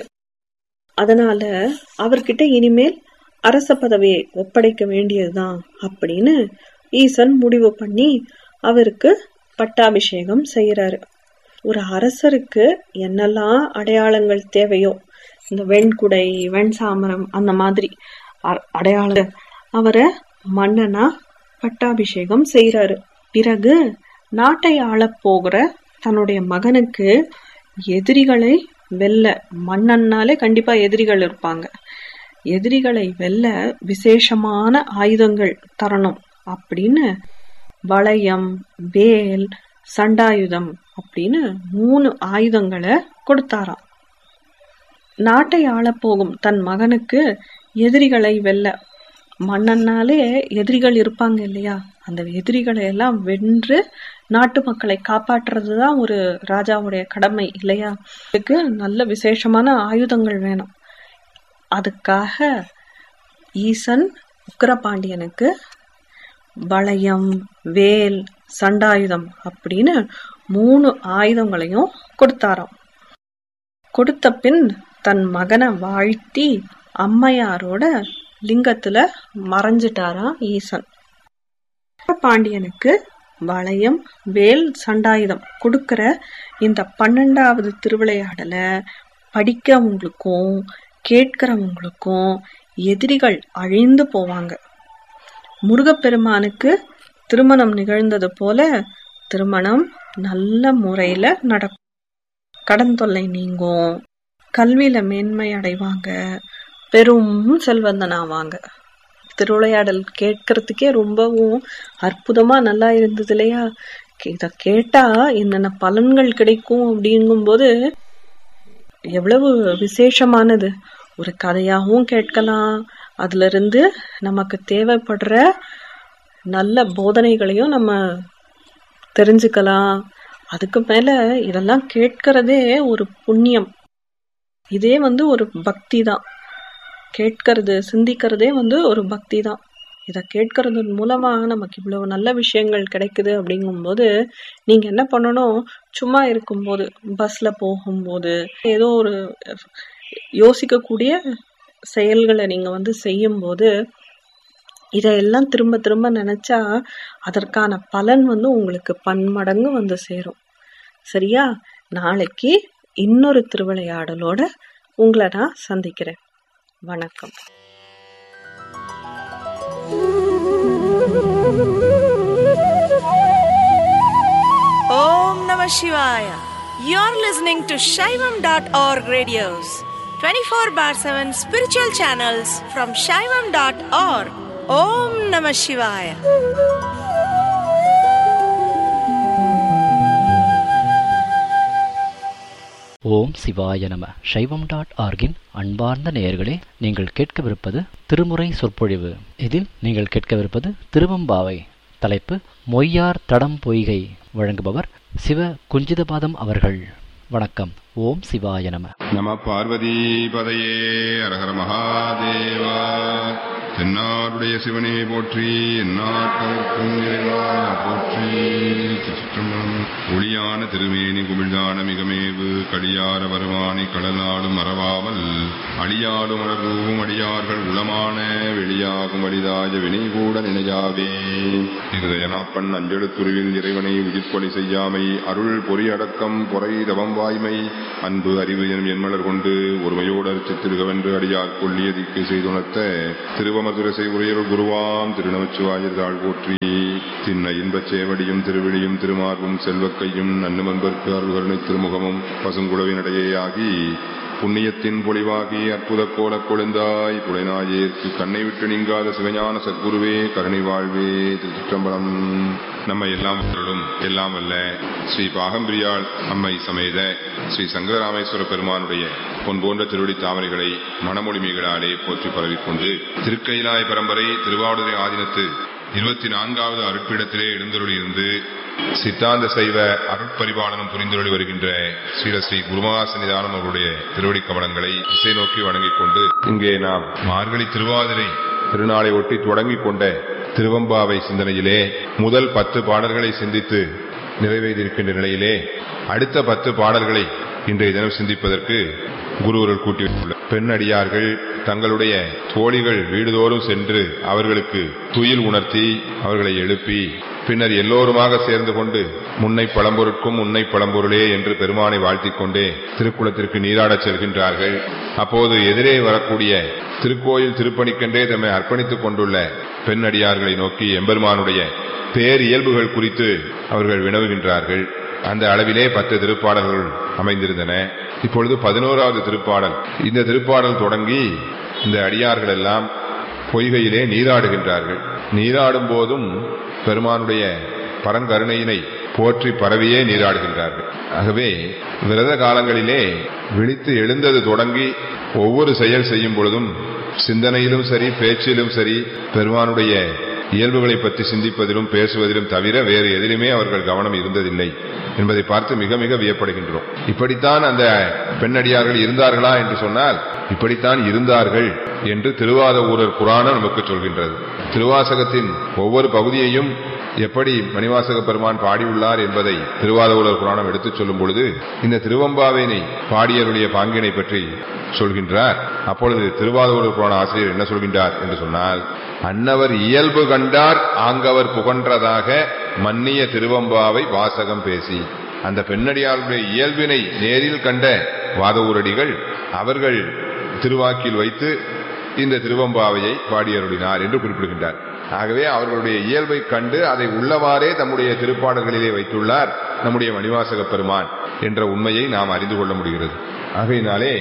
அதனால அவர்கிட்ட இனிமேல் அரச பதவியை ஒப்படைக்க வேண்டியதுதான் அப்படின்னு ஈசன் முடிவு பண்ணி அவருக்கு பட்டாபிஷேகம் செய்யறாரு ஒரு அரசருக்கு என்னெல்லாம் அடையாளங்கள் தேவையோ இந்த வெண்குடை வெண்சாமரம் அந்த மாதிரி அடையாள அவரை மன்னனா பட்டாபிஷேகம் செய்யறாரு பிறகு நாட்டை ஆளப் போகிற தன்னுடைய மகனுக்கு எதிரிகளை வெல்ல மன்னன்னாலே கண்டிப்பா எதிரிகள் இருப்பாங்க எதிரிகளை வெல்ல விசேஷமான ஆயுதங்கள் தரணும் அப்படின்னு வளையம் வேல் சண்டாயுதம் அப்படின்னு மூணு ஆயுதங்களை கொடுத்தாராம் நாட்டை ஆளப்போகும் தன் மகனுக்கு எதிரிகளை வெல்ல மன்னன்னாலே எதிரிகள் இருப்பாங்க இல்லையா அந்த எதிரிகளை எல்லாம் வென்று நாட்டு மக்களை காப்பாற்றுறது தான் ஒரு ராஜாவுடைய கடமை இல்லையா இதுக்கு நல்ல விசேஷமான ஆயுதங்கள் வேணும் அதுக்காக ஈசன் உக்கரபாண்டியனுக்கு வளையம் வேல் சண்டாயுதம் அப்படின்னு மூணு ஆயுதங்களையும் கொடுத்தாராம் கொடுத்த பின் தன் மகனை வாழ்த்தி அம்மையாரோட லிங்கத்துல மறைஞ்சிட்டாராம் ஈசன் பாண்டியனுக்கு வளையம் வேல் சண்டாயுதம் கொடுக்கிற இந்த பன்னெண்டாவது திருவிளையாடல படிக்கிறவங்களுக்கும் கேட்கிறவங்களுக்கும் எதிரிகள் அழிந்து போவாங்க முருகப்பெருமானுக்கு திருமணம் நிகழ்ந்தது போல திருமணம் நல்ல முறையில நடக்கும் கடன் தொல்லை நீங்கும் கல்வியில மேன்மை அடைவாங்க பெரும் செல்வந்தன் ஆவாங்க திருவிளையாடல் கேட்கறதுக்கே ரொம்பவும் அற்புதமா நல்லா இருந்தது இல்லையா இத கேட்டா என்னென்ன பலன்கள் கிடைக்கும் அப்படிங்கும்போது எவ்வளவு விசேஷமானது ஒரு கதையாகவும் கேட்கலாம் அதுல இருந்து நமக்கு தேவைப்படுற நல்ல போதனைகளையும் நம்ம தெரிஞ்சுக்கலாம் அதுக்கு மேல இதெல்லாம் கேட்கறதே ஒரு புண்ணியம் இதே வந்து ஒரு பக்தி தான் கேட்கறது சிந்திக்கிறதே வந்து ஒரு பக்தி தான் இதை கேட்கறது மூலமா நமக்கு இவ்வளவு நல்ல விஷயங்கள் கிடைக்குது அப்படிங்கும்போது நீங்க என்ன பண்ணணும் சும்மா இருக்கும்போது பஸ்ல போகும்போது ஏதோ ஒரு யோசிக்கக்கூடிய செயல்களை நீங்க வந்து செய்யும்போது இதையெல்லாம் திரும்ப திரும்ப நினைச்சா அதற்கான பலன் வந்து உங்களுக்கு பன்மடங்கு வந்து சேரும் சரியா நாளைக்கு இன்னொரு திருவிளையாடலோட உங்களை நான் சந்திக்கிறேன் வணக்கம்
Om Namah Shivaya. You're listening to Shaivam.org radios, 24 bar 7 spiritual channels from Shaivam.org. Om Namah Shivaya.
ஓம் சிவாய நம சைவம் டாட் ஆர்கின் அன்பார்ந்த நேயர்களே நீங்கள் கேட்கவிருப்பது திருமுறை சொற்பொழிவு இதில் நீங்கள் கேட்கவிருப்பது திருவம்பாவை தலைப்பு மொய்யார் தடம் பொய்கை வழங்குபவர் சிவ குஞ்சிதபாதம் அவர்கள் வணக்கம் ஓம் சிவாய நம
நம பார்வதி பதையே அரஹர மகாதேவா தென்னாருடைய சிவனே போற்றி எந்நாட்டவர்க்கும் இறைவா போற்றி சிற்றம்பலம் ஒளியான திருமேனி குமிழ்தான மிகமேவு களியார வருவானை கடலாடும் மறவாமல் அழியாடும் அழகூவும் அடியார்கள் உளமான வெளியாகும் வழிதாய வினை கூட நினையாவே இருதயனாப்பன் அஞ்செழுத்துருவில் இறைவனை உயிர்ப்பொலி செய்யாமை அருள் பொறியடக்கம் பொறை தவம் வாய்மை அன்பு அறிவு எனும் என்மலர் கொண்டு ஒருமையோடு அரிச்சித்திருகவென்று அடியார் கொள்ளியதிக்கு செய்துணர்த்த திருவமதுரசை உரையருள் குருவாம் திருநமச்சிவாயர் தாழ் போற்றி திண்ண இன்பச் சேவடியும் திருவிழியும் திருமார்பும் செல்வக்கையும் நன்னுமன்பர்க்கு அருள்கருணை திருமுகமும் பசுங்குடவினடையே ஆகி புண்ணியத்தின் பொலிவாகி அற்புத கோல கொழுந்தாய் புலைநாயேற்கு கண்ணை விட்டு நீங்காத சிவஞான சத்குருவே கருணை வாழ்வே திருச்சிற்றம்பலம் நம்ம எல்லாம் மக்களும் எல்லாம் வல்ல ஸ்ரீ பாகம்பிரியாள் அம்மை சமேத ஸ்ரீ சங்கரராமேஸ்வர பெருமானுடைய பொன் போன்ற திருவடி தாமரைகளை மணமொழிமைகளாலே போற்றி பரவிக்கொண்டு திருக்கைலாய பரம்பரை திருவாவடுதுறை ஆதீனத்து இருபத்தி நான்காவது அருட்பீடத்திலே எழுந்தருளியிருந்து சித்தாந்த சைவ அருட்பரிபாலனம் புரிந்துள்ளி வருகின்ற ஸ்ரீலஸ்ரீ குருமகாசனிதானம் அவருடைய திருவடி கமலங்களை திசை நோக்கி வணங்கிக் கொண்டு இங்கே நாம் மார்கழி திருவாதிரை திருநாளை ஒட்டி தொடங்கிக் கொண்ட திருவம்பாவை சிந்தனையிலே முதல் பத்து பாடல்களை சிந்தித்து நிறைவேறியிருக்கின்ற நிலையிலே அடுத்த பத்து பாடல்களை இன்றைய தினம் சிந்திப்பதற்கு குருவர்கள் கூட்டி வைத்துள்ள பெண் அடியார்கள் தங்களுடைய தோழிகள் வீடுதோறும் சென்று அவர்களுக்கு துயில் உணர்த்தி அவர்களை எழுப்பி பின்னர் எல்லோருமாக சேர்ந்து கொண்டு முன்னை பழம்பொருட்கும் உன்னை பழம்பொருளே என்று பெருமானை வாழ்த்திக் கொண்டே திருக்குளத்திற்கு நீராடச் செல்கின்றார்கள் அப்போது எதிரே வரக்கூடிய திருக்கோயில் திருப்பணிக்கென்றே தம்மை அர்ப்பணித்துக் கொண்டுள்ள பெண் அடியார்களை நோக்கி எம்பெருமானுடைய பேர் இயல்புகள் குறித்து அவர்கள் வினவுகின்றார்கள் அந்த அளவிலே பத்து திருப்பாடல்கள் அமைந்திருந்தன இப்பொழுது பதினோராவது திருப்பாடல் இந்த திருப்பாடல் தொடங்கி இந்த அடியார்கள் எல்லாம் பொய்கையிலே நீராடுகின்றார்கள் நீராடும் போதும் பெருமானுடைய பரங்கருணையினை போற்றி பரவியே நீராடுகின்றார்கள் ஆகவே விரத காலங்களிலே விழித்து எழுந்தது தொடங்கி ஒவ்வொரு செயல் செய்யும் பொழுதும் சிந்தனையிலும் சரி பேச்சிலும் சரி பெருமானுடைய இயல்புகளை பற்றி சிந்திப்பதிலும் பேசுவதிலும் தவிர வேறு எதிலுமே அவர்கள் கவனம் இருந்ததில்லை என்பதை பார்த்து மிக மிக வியப்படுகின்றோம் இப்படித்தான் அந்த பெண்ணடியார்கள் இருந்தார்களா என்று சொன்னால் இப்படித்தான் இருந்தார்கள் என்று திருவாத ஊரர் புராணம் நமக்கு சொல்கின்றது திருவாசகத்தின் ஒவ்வொரு பகுதியையும் எப்படி மணிவாசக பெருமான் பாடியுள்ளார் என்பதை திருவாதூரர் புராணம் எடுத்துச் சொல்லும் பொழுது இந்த திருவம்பாவினை பாடியருடைய பாங்கினை பற்றி சொல்கின்றார் அப்பொழுது திருவாதூரர் புராண ஆசிரியர் என்ன சொல்கின்றார் என்று சொன்னால் அன்னவர் இயல்பு கண்டார் ஆங்கவர் புகன்றதாக மன்னிய திருவம்பாவை வாசகம் பேசி அந்த பெண்ணடியாருடைய இயல்பினை நேரில் கண்ட வாதவூரடிகள் அவர்கள் திருவாக்கில் வைத்து இந்த திருவம்பாவையை பாடியருளினார் என்று குறிப்பிடுகின்றார் ஆகவே அவர்களுடைய இயல்பை கண்டு அதை உள்ளவாறே தம்முடைய திருப்பாடல்களிலே வைத்துள்ளார் நம்முடைய மணிவாசக பெருமான் என்ற உண்மையை நாம் அறிந்து கொள்ள முடிகிறது ஆகையினாலே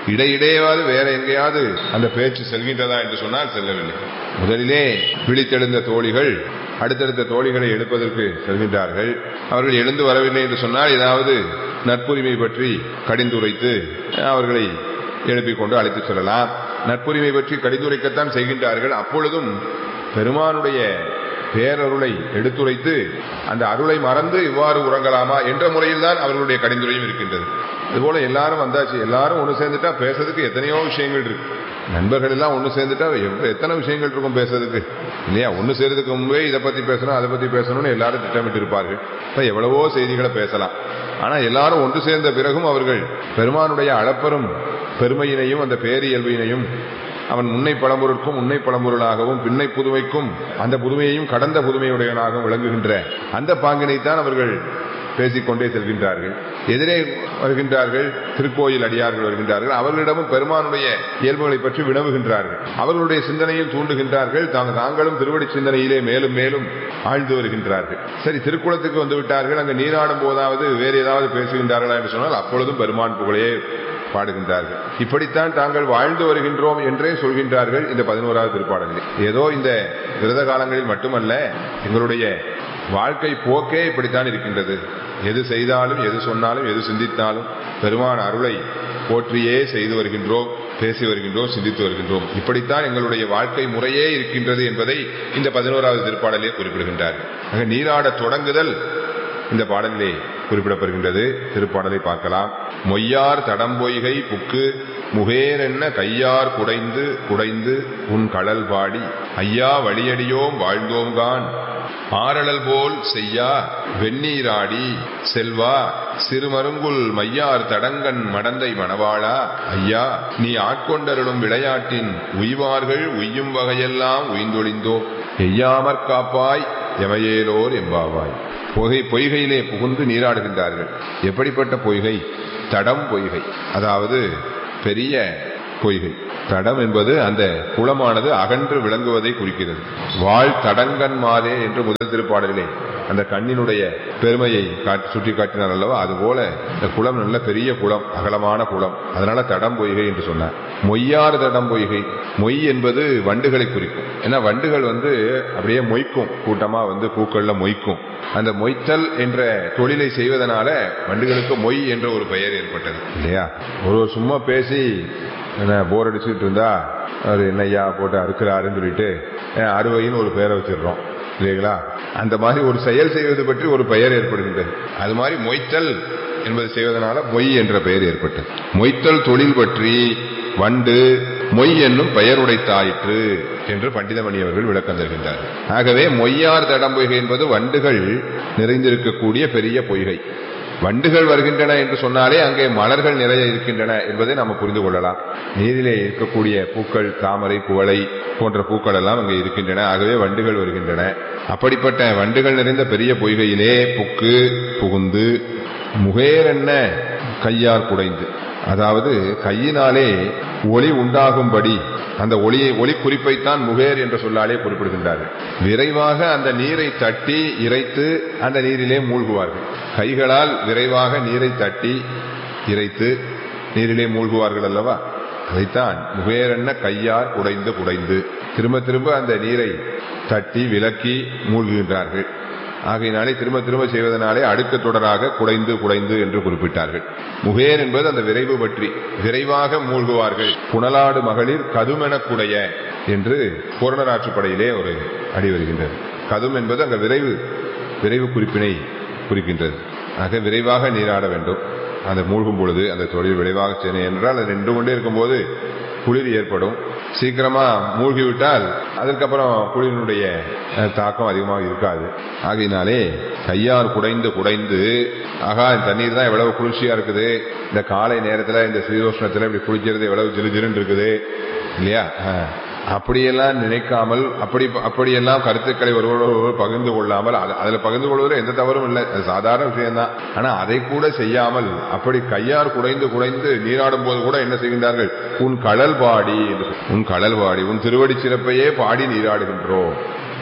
இடையிடையாவது வேற எங்கேயாவது அந்த பேச்சு செல்கின்றதா என்று சொன்னால் செல்லவில்லை முதலிலே விழித்தெழுந்த தோழிகள் அடுத்தடுத்த தோழிகளை எழுப்பதற்கு செல்கின்றார்கள் அவர்கள் எழுந்து வரவில்லை என்று சொன்னால் ஏதாவது நட்புரிமை பற்றி கடிந்துரைத்து அவர்களை எழுப்பிக் கொண்டு அழைத்துச் செல்லலாம் நட்புரிமை பற்றி கடிந்துரைக்கத்தான் செய்கின்றார்கள் அப்பொழுதும் பெருமானுடைய பேரருளை எடுத்துரைத்து அந்த அருளை மறந்து இவ்வாறு உறங்கலாமா என்ற முறையில் தான் அவர்களுடைய கடிந்துரையும் இருக்கின்றது அதுபோல எல்லாரும் வந்தாச்சு எல்லாரும் ஒன்று சேர்ந்துட்டா பேசுறதுக்கு எத்தனையோ விஷயங்கள் இருக்கு நண்பர்கள் எல்லாம் ஒன்று சேர்ந்துட்டா எவ்வ- எத்தனை விஷயங்கள் இருக்கும் பேசுறதுக்கு இல்லையா ஒன்று சேர்றதுக்கு முன்பே இதை பத்தி பேசணும் அதை பத்தி பேசணும்னு எல்லாரும் திட்டமிட்டு இருப்பார்கள் இப்ப எவ்வளவோ செய்திகளை பேசலாம் ஆனா எல்லாரும் ஒன்று சேர்ந்த பிறகும் அவர்கள் பெருமானுடைய அளப்பெரும் பெருமையினையும் அந்த பேரியல்பினையும் அவன் முன்னை பழம்பொருட்கும் முன்னை பழம்பொருளாகவும் பின்னை புதுமைக்கும் அந்த புதுமையையும் கடந்த புதுமையுடையவனாகவும் விளங்குகின்ற அந்த பாங்கினைத்தான் அவர்கள் பேசிக்கொண்டே செல்கின்றார்கள் எதிரே வருகின்றார்கள் திருக்கோயில் அடியார்கள் வருகின்றார்கள் அவர்களிடமும் பெருமானுடைய இயல்புகளை பற்றி வினவுகின்றார்கள் அவர்களுடைய சிந்தனையில் தூண்டுகின்றார்கள் தாங்க தாங்களும் திருவடி சிந்தனையிலே மேலும் மேலும் ஆழ்ந்து வருகின்றார்கள் சரி திருக்குளத்துக்கு வந்து விட்டார்கள் அங்கு நீராடும் போதாவது வேறு ஏதாவது பேசுகின்றார்களா என்று சொன்னால் அப்பொழுதும் பெருமான் புகழையே பாடுகின்றார்கள் இப்படித்தான் தாங்கள் வாழ்ந்து வருகின்றோம் என்றே சொல்கின்றார்கள் இந்த பதினோராவது திருப்பாடலில் ஏதோ இந்த விரத காலங்களில் மட்டுமல்ல எங்களுடைய வாழ்க்கை போக்கே இப்படித்தான் இருக்கின்றது எது செய்தாலும் எது சொன்னாலும் எது சிந்தித்தாலும் பெருமான் அருளை போற்றியே செய்து வருகின்றோம் பேசி வருகின்றோம் சிந்தித்து வருகின்றோம் இப்படித்தான் எங்களுடைய வாழ்க்கை முறையே இருக்கின்றது என்பதை இந்த பதினோராவது திருப்பாடலே குறிப்பிடுகின்றார்கள் ஆக நீராட தொடங்குதல் இந்த பாடலிலே குறிப்பிடப்படுகின்றது திருப்பாடலை பார்க்கலாம் மொய்யார் தடம்பொய்கை புக்கு முகேரென்ன கையார் குடைந்து குடைந்து உன் கடல் பாடி ஐயா வழியடியோம் வாழ்ந்தோம்கான் ஆரழல் போல் செய்யா வெந்நீராடி செல்வா சிறுமருங்குல் மையார் தடங்கன் மடந்தை மணவாளா ஐயா நீ ஆட்கொண்டருளும் விளையாட்டின் உய்வார்கள் உய்யும் வகையெல்லாம் உய்ந்தொழிந்தோ எய்யாமற் காப்பாய் எமையேலோர் எம்பாவாய் பொகை பொய்கையிலே புகுந்து நீராடுகின்றார்கள் எப்படிப்பட்ட பொய்கை தடம் பொய்கை அதாவது பெரிய பொய்கை தடம் என்பது அந்த குளமானது அகன்று விளங்குவதை குறிக்கிறது வாழ் தடங்கன் மாதே என்று முதல் திருப்பாடலிலே அந்த கண்ணினுடைய பெருமையை காட்டி சுட்டி காட்டினார் அல்லவா அதுபோல இந்த குளம் நல்ல பெரிய குளம் அகலமான குளம் அதனால தடம் பொய்கை என்று சொன்னார் மொய்யார் தடம் பொய்கை மொய் என்பது வண்டுகளை குறிக்கும் ஏன்னா வண்டுகள் வந்து அப்படியே மொய்க்கும் கூட்டமா வந்து பூக்கள்ல மொய்க்கும் அந்த மொய்த்தல் என்ற தொழிலை செய்வதனால வண்டுகளுக்கு மொய் என்ற ஒரு பெயர் ஏற்பட்டது இல்லையா ஒரு சும்மா பேசி என்ன போர் அடிச்சுட்டு இருந்தா அவர் என்னய்யா போட்டு அறுக்கிறாருன்னு சொல்லிட்டு அஹ், அறுவைன்னு ஒரு பெயரை வச்சிடுறோம் இல்லைங்களா அந்த மாதிரி ஒரு செயல் செய்வது பற்றி ஒரு பெயர் ஏற்படுகின்றது அது மாதிரி மொய்த்தல் என்பது செய்வதனால மொய் என்ற பெயர் ஏற்பட்டது மொய்த்தல் தொழில் பற்றி வண்டு மொய் என்னும் பெயர் உடைத்தாயிற்று என்று பண்டிதமணி அவர்கள் விளக்கம் தருகின்றார் ஆகவே மொய்யார் தடம்பொய்கை என்பது வண்டுகள் நிறைந்திருக்கக்கூடிய பெரிய பொய்கை வண்டுகள் வருகின்றன என்று சொன்னாலே அங்கே மலர்கள் நிறைய இருக்கின்றன என்பதை நாம் புரிந்து கொள்ளலாம் நீரிலே இருக்கக்கூடிய பூக்கள் தாமரை குவளை போன்ற பூக்கள் எல்லாம் அங்கே இருக்கின்றன ஆகவே வண்டுகள் வருகின்றன அப்படிப்பட்ட வண்டுகள் நிறைந்த பெரிய பொய்கையிலே புக்கு புகுந்து முகேரென்ன கையார் குடைந்து அதாவது கையினாலே ஒளி உண்டாகும்படி அந்த ஒளியை ஒளி குறிப்பைத்தான் முகேர் என்ற சொல்லாலே குறிப்பிடுகின்றார்கள் விரைவாக அந்த நீரை தட்டி இறைத்து அந்த நீரிலே மூழ்குவார்கள் கைகளால் விரைவாக நீரை தட்டி இறைத்து நீரிலே மூழ்குவார்கள் அல்லவா அதைத்தான் முகேரென்ன கையார் குடைந்து குடைந்து திரும்ப திரும்ப அந்த நீரை தட்டி விலக்கி மூழ்குகின்றார்கள் ஆகையினாலே திரும்ப திரும்ப செய்வதனாலே அடுக்கு தொடராக குடைந்து குடைந்து என்று குறிப்பிட்டார்கள் முகேர் என்பது அந்த விரைவு பற்றி விரைவாக மூழ்குவார்கள் புனலாடு மகளிர் கதுமெனக்குடைய என்று பூரணராற்றுப்படையிலே ஒரு அடி வருகின்றது கதும் என்பது அங்க விரைவு விரைவு குறிப்பினை குறிக்கின்றது ஆக விரைவாக நீராட வேண்டும் அந்த மூழ்கும் பொழுது அந்த தொழில் விரைவாக செய்யணும் என்றால் அது நின்று கொண்டே இருக்கும்போது குளிர் ஏற்படும் சீக்கிரமா மூழ்கிவிட்டால் அதற்கப்புறம் குளிரினுடைய அஹ், தாக்கம் அதிகமாக இருக்காது ஆகையினாலே கையால் குடைந்து குடைந்து ஆகா இந்த தண்ணீர் தான் எவ்வளவு குளிர்ச்சியா இருக்குது இந்த காலை நேரத்துல இந்த சீதோஷ்ணத்துல இப்படி குளிக்கிறது எவ்வளவு ஜிரு ஜிருன்னு இருக்குது இல்லையா அஹ். அப்படியெல்லாம் நினைக்காமல் அப்படி அப்படியெல்லாம் கருத்துக்களை ஒருவரோடு ஒருவர் பகிர்ந்து கொள்ளாமல் அது- அதுல பகிர்ந்து கொள்வதில் எந்த தவறும் இல்லை அது சாதாரண விஷயம்தான் ஆனா அதை கூட செய்யாமல் அப்படி கையார் குடைந்து குடைந்து நீராடும் போது கூட என்ன செய்கின்றார்கள் உன் கடல் பாடி என்று சொல். உன் கடல் பாடி உன் திருவடி சிறப்பையே பாடி நீராடுகின்றோம்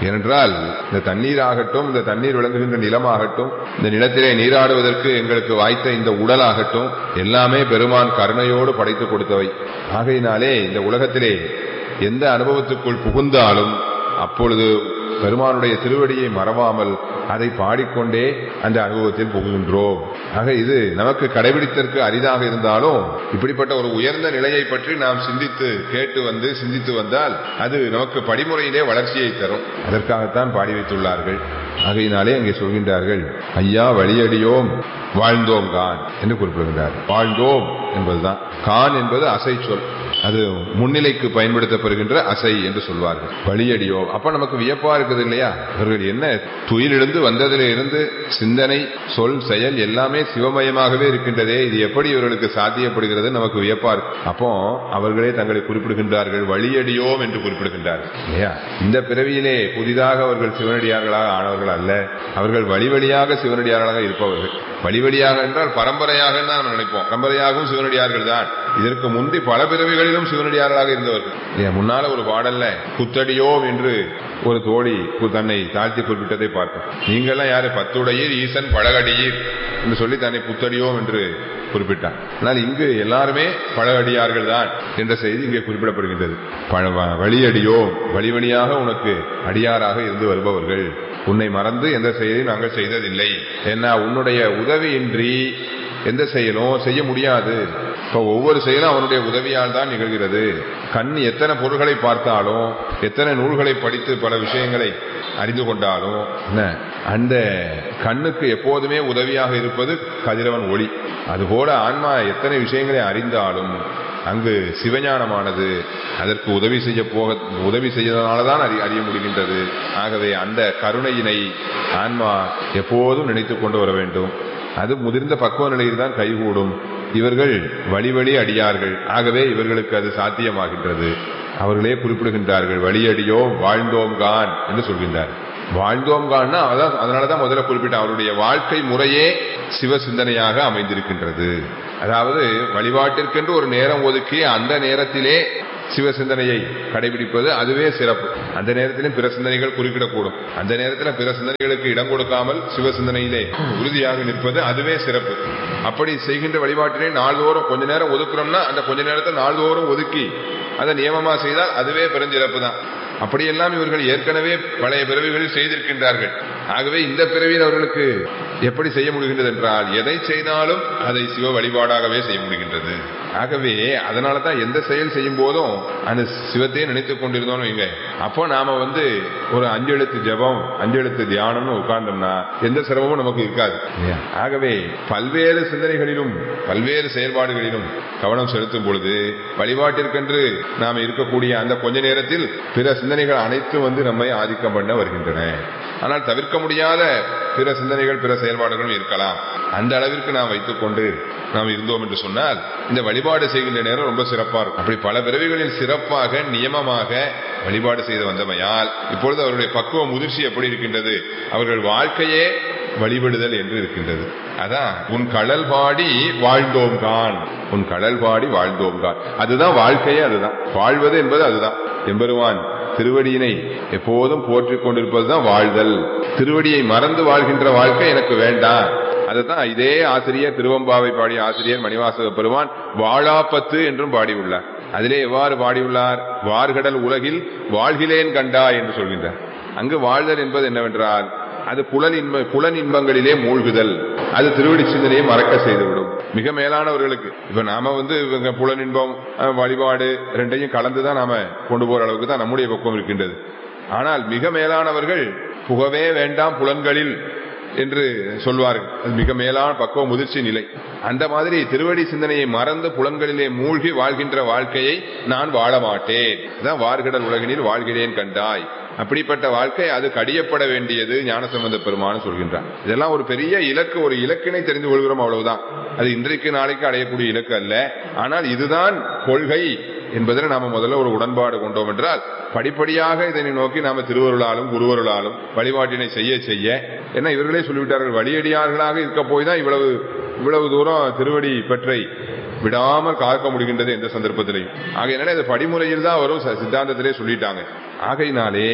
ஏனென்றால் இந்த தண்ணீர் ஆகட்டும் இந்த தண்ணீர் விளங்குகின்ற நிலமாகட்டும் இந்த நிலத்திலே நீராடுவதற்கு எங்களுக்கு வாய்த்த இந்த உடலாகட்டும் எல்லாமே பெருமான் கருணையோடு படைத்து கொடுத்தவை ஆகையினாலே இந்த உலகத்திலே எந்த அனுபவத்துக்குள் புகுந்தாலும் அப்பொழுது பெருமானுடைய திருவடியை மறவாமல் அதை பாடிக்கொண்டே அந்த அனுபவத்தில் புகுகின்றோம் ஆக இது நமக்கு கடைபிடித்தற்கு அரிதாக இருந்தாலும் இப்படிப்பட்ட ஒரு உயர்ந்த நிலையை பற்றி நாம் சிந்தித்து கேட்டு வந்து சிந்தித்து வந்தால் அது நமக்கு படிமுறையிலே வளர்ச்சியை தரும் அதற்காகத்தான் பாடி வைத்துள்ளார்கள் ஆகையினாலே அங்கே சொல்கின்றார்கள் ஐயா வழியடியோம் வாழ்ந்தோம் கான் என்று குறிப்பிடுகின்றார் வாழ்ந்தோம் என்பதுதான் கான் என்பது அசை சொல் அது முன்னிலைக்கு பயன்படுத்தப்படுகின்ற அசை என்று சொல்வார்கள் வழியடியோ அப்ப நமக்கு வியப்பா இருக்குது இல்லையா இவர்கள் என்ன துயிலிருந்து வந்ததிலே இருந்து சிந்தனை சொல் செயல் எல்லாமே சிவமயமாகவே இருக்கின்றதே இது எப்படி இவர்களுக்கு சாத்தியப்படுகிறது நமக்கு வியப்பா இருக்கு அப்போ அவர்களே தங்களை குறிப்பிடுகின்றார்கள் வழியடியோம் என்று குறிப்பிடுகின்றார்கள் இல்லையா இந்த பிறவியிலே புதிதாக அவர்கள் சிவனடியார்களாக ஆனவர்கள் அல்ல அவர்கள் வழி வழியாக சிவனடியார்களாக இருப்பவர்கள் வழி வழியாக என்றால் பரம்பரையாக தான் நம்ம நினைப்போம் பரம்பரையாகவும் சிவனடியார்கள் தான் இதற்கு முந்தி பல பிறவிகளிலும் சிவனடியார்களாக இருந்தவர்கள் இல்லையா முன்னால ஒரு பாடல்ல குத்தடியோம் என்று ஒரு தோழி கு- தன்னை தாழ்த்தி குறிப்பிட்டதை பார்த்தோம் நீங்கெல்லாம் யாரு பத்துடையீர் ஈசன் பழகடியீர் என்று சொல்லி தன்னை புத்தடியோம் என்று குறிப்பிட்டார் ஆனால் இங்கு எல்லாருமே பழகடியார்கள் தான் என்ற செய்தி இங்கே குறிப்பிடப்படுகின்றது பழ- வ- வழியடியோம் வழி வழியாக உனக்கு அடியாராக இருந்து வருபவர்கள் உன்னை மறந்து எந்த செயலையும் நாங்கள் செய்ததில்லை ஏன்னா உன்னுடைய உதவியின்றி எந்த செயலும் செய்ய முடியாது இப்ப ஒவ்வொரு செயலும் அவனுடைய உதவியால் தான் நிகழ்கிறது கண் எத்தனை பொருள்களை பார்த்தாலும் எத்தனை நூல்களை படித்து பல விஷயங்களை அறிந்து கொண்டாலும் என்ன அந்த கண்ணுக்கு எப்போதுமே உதவியாக இருப்பது கதிரவன் ஒளி அதுபோல ஆன்மா எத்தனை விஷயங்களை அறிந்தாலும் அங்கு சிவஞானமானது அதற்கு உதவி செய்ய போக உதவி செய்ததனாலதான் அறி அறிய முடிகின்றது ஆகவே அந்த கருணையினை ஆன்மா எப்போதும் நினைத்துக் கொண்டு வர வேண்டும் அது முதிர்ந்த பக்குவ நிலையில் தான் கைகூடும் இவர்கள் வழி வழி அடியார்கள் ஆகவே இவர்களுக்கு அது சாத்தியமாகின்றது அவர்களே குறிப்பிடுகின்றார்கள் வழியடியோ வாழ்ந்தோம் கான் என்று சொல்கின்றார் வாழ்ந்தோம் கான்னா அதான் அதனாலதான் முதல்ல குறிப்பிட்ட அவருடைய வாழ்க்கை முறையே சிவ சிந்தனையாக அமைந்திருக்கின்றது அதாவது வழிபாட்டிற்கென்று ஒரு நேரம் ஒதுக்கி அந்த நேரத்திலே சிவ சிந்தனையை கடைபிடிப்பது அதுவே சிறப்பு அந்த நேரத்திலும் பிற சிந்தனைகள் குறுக்கிடக்கூடும் அந்த நேரத்தில் பிற சிந்தனைகளுக்கு இடம் கொடுக்காமல் சிவ சிந்தனையிலே உறுதியாக நிற்பது அதுவே சிறப்பு அப்படி செய்கின்ற வழிபாட்டினை நாள்தோறும் கொஞ்ச நேரம் ஒதுக்குறோம்னா அந்த கொஞ்ச நேரத்தை நாள்தோறும் ஒதுக்கி அதை நியமமா செய்தால் அதுவே பெருஞ்சிறப்பு தான் அப்படியெல்லாம் இவர்கள் ஏற்கனவே பழைய பிறவிகளில் செய்திருக்கின்றார்கள் ஆகவே இந்த பிறவியில் அவர்களுக்கு எப்படி செய்ய முடிகின்றது என்றால் எதை செய்தாலும் அதை சிவ வழிபாடாகவே செய்ய முடிகின்றது ஆகவே அதனால தான் எந்த செயல் செய்யும் போதும் அந்த சிவத்தையே நினைத்துக் கொண்டிருந்தோம்னு வைங்க அப்போ நாம வந்து ஒரு அஞ்செழுத்து ஜெபம் அஞ்செழுத்து தியானம்னு உட்கார்ந்தோம்னா எந்த சிரமமும் நமக்கு இருக்காது ஆகவே பல்வேறு சிந்தனைகளிலும் பல்வேறு செயல்பாடுகளிலும் கவனம் செலுத்தும் பொழுது வழிபாட்டிற்கென்று நாம் இருக்கக்கூடிய அந்த கொஞ்ச நேரத்தில் பிற சிந்தனைகள் அனைத்தும் வந்து நம்மை ஆதிக்கம் பண்ண வருகின்றன ஆனால் தவிர்க்க முடியாத பிற சிந்தனைகள் பிற செயல்பாடுகளும் இருக்கலாம் அந்த அளவிற்கு நாம் வைத்துக் கொண்டு நாம் இருந்தோம் என்று சொன்னால் இந்த வழிபாடு செய்கின்ற நேரம் ரொம்ப சிறப்பா இருக்கும் அப்படி பல பிறவிகளில் சிறப்பாக நியமமாக வழிபாடு செய்து வந்தமையால் இப்பொழுது அவருடைய பக்குவ முதிர்ச்சி எப்படி இருக்கின்றது அவர்கள் வாழ்க்கையே வழிபடுதல் என்று இருக்கின்றது அதான் உன் கடல் பாடி வாழ்ந்தோம் கான் உன் கடல் பாடி வாழ்ந்தோம் கான் அதுதான் வாழ்க்கையே அதுதான் வாழ்வது என்பது அதுதான் எம்பெருமான் திருவடியினை எப்போதும் போற்றிக் கொண்டிருப்பதுதான் வாழ்தல் திருவடியை மறந்து வாழ்கின்ற வாழ்க்கை எனக்கு வேண்டாம் அதுதான் இதே ஆசிரியர் திருவம்பாவை பாடிய ஆசிரியர் மணிவாசக பெருமான் வாழாப்பத்து என்றும் பாடியுள்ளார் அதிலே எவ்வாறு பாடியுள்ளார் வார்கடல் உலகில் வாழ்கிலேன் கண்டா என்று சொல்கின்றார் அங்கு வாழ்தல் என்பது என்னவென்றால் அது புலன் இன்ப புலன் இன்பங்களிலே மூழ்குதல் அது திருவடி சிந்தனையை மறக்க செய்துவிடும் மிக மேலானவர்களுக்கு இப்ப நாம வந்து இவங்க புலன் இன்பம் அஹ், வழிபாடு ரெண்டையும் கலந்துதான் நாம கொண்டு போற அளவுக்கு தான் நம்முடைய பக்குவம் இருக்கின்றது ஆனால் மிக மேலானவர்கள் புகவே வேண்டாம் புலன்களில் என்று சொல்வார்கள் அது மிக மேலான பக்குவ முதிர்ச்சி நிலை அந்த மாதிரி திருவடி சிந்தனையை மறந்து புலன்களிலே மூழ்கி வாழ்கின்ற வாழ்க்கையை நான் வாழ மாட்டேன் அதான் வார்கடல் உலகினில் வாழ்கிறேன் கண்டாய் அப்படிப்பட்ட வாழ்க்கை அது கடியப்பட வேண்டியது ஞானசம்பந்த பெருமான்னு சொல்கின்றார் இதெல்லாம் ஒரு பெரிய இலக்கு ஒரு இலக்கினை தெரிந்து கொள்கிறோம் அவ்வளவுதான் அது இன்றைக்கு நாளைக்கு அடையக்கூடிய இலக்கு அல்ல ஆனால் இதுதான் கொள்கை என்பதில் நாம முதல்ல ஒரு உடன்பாடு கொண்டோம் என்றால் படிப்படியாக இதனை நோக்கி நாம திருவருளாலும் குருவருளாலும் வழிபாட்டினை செய்ய செய்ய என்ன இவர்களே சொல்லிவிட்டார்கள் வழியடியார்களாக இருக்க போய் தான் இவ்வளவு இவ்வளவு தூரம் திருவடி பெற்றை விடாமல் காக்க முடிகின்றது எந்த சந்தர்ப்பத்திலையும் ஆகையினாலே அது படிமுறையில் தான் வரும் ச- சித்தாந்தத்திலே சொல்லிட்டாங்க ஆகையினாலே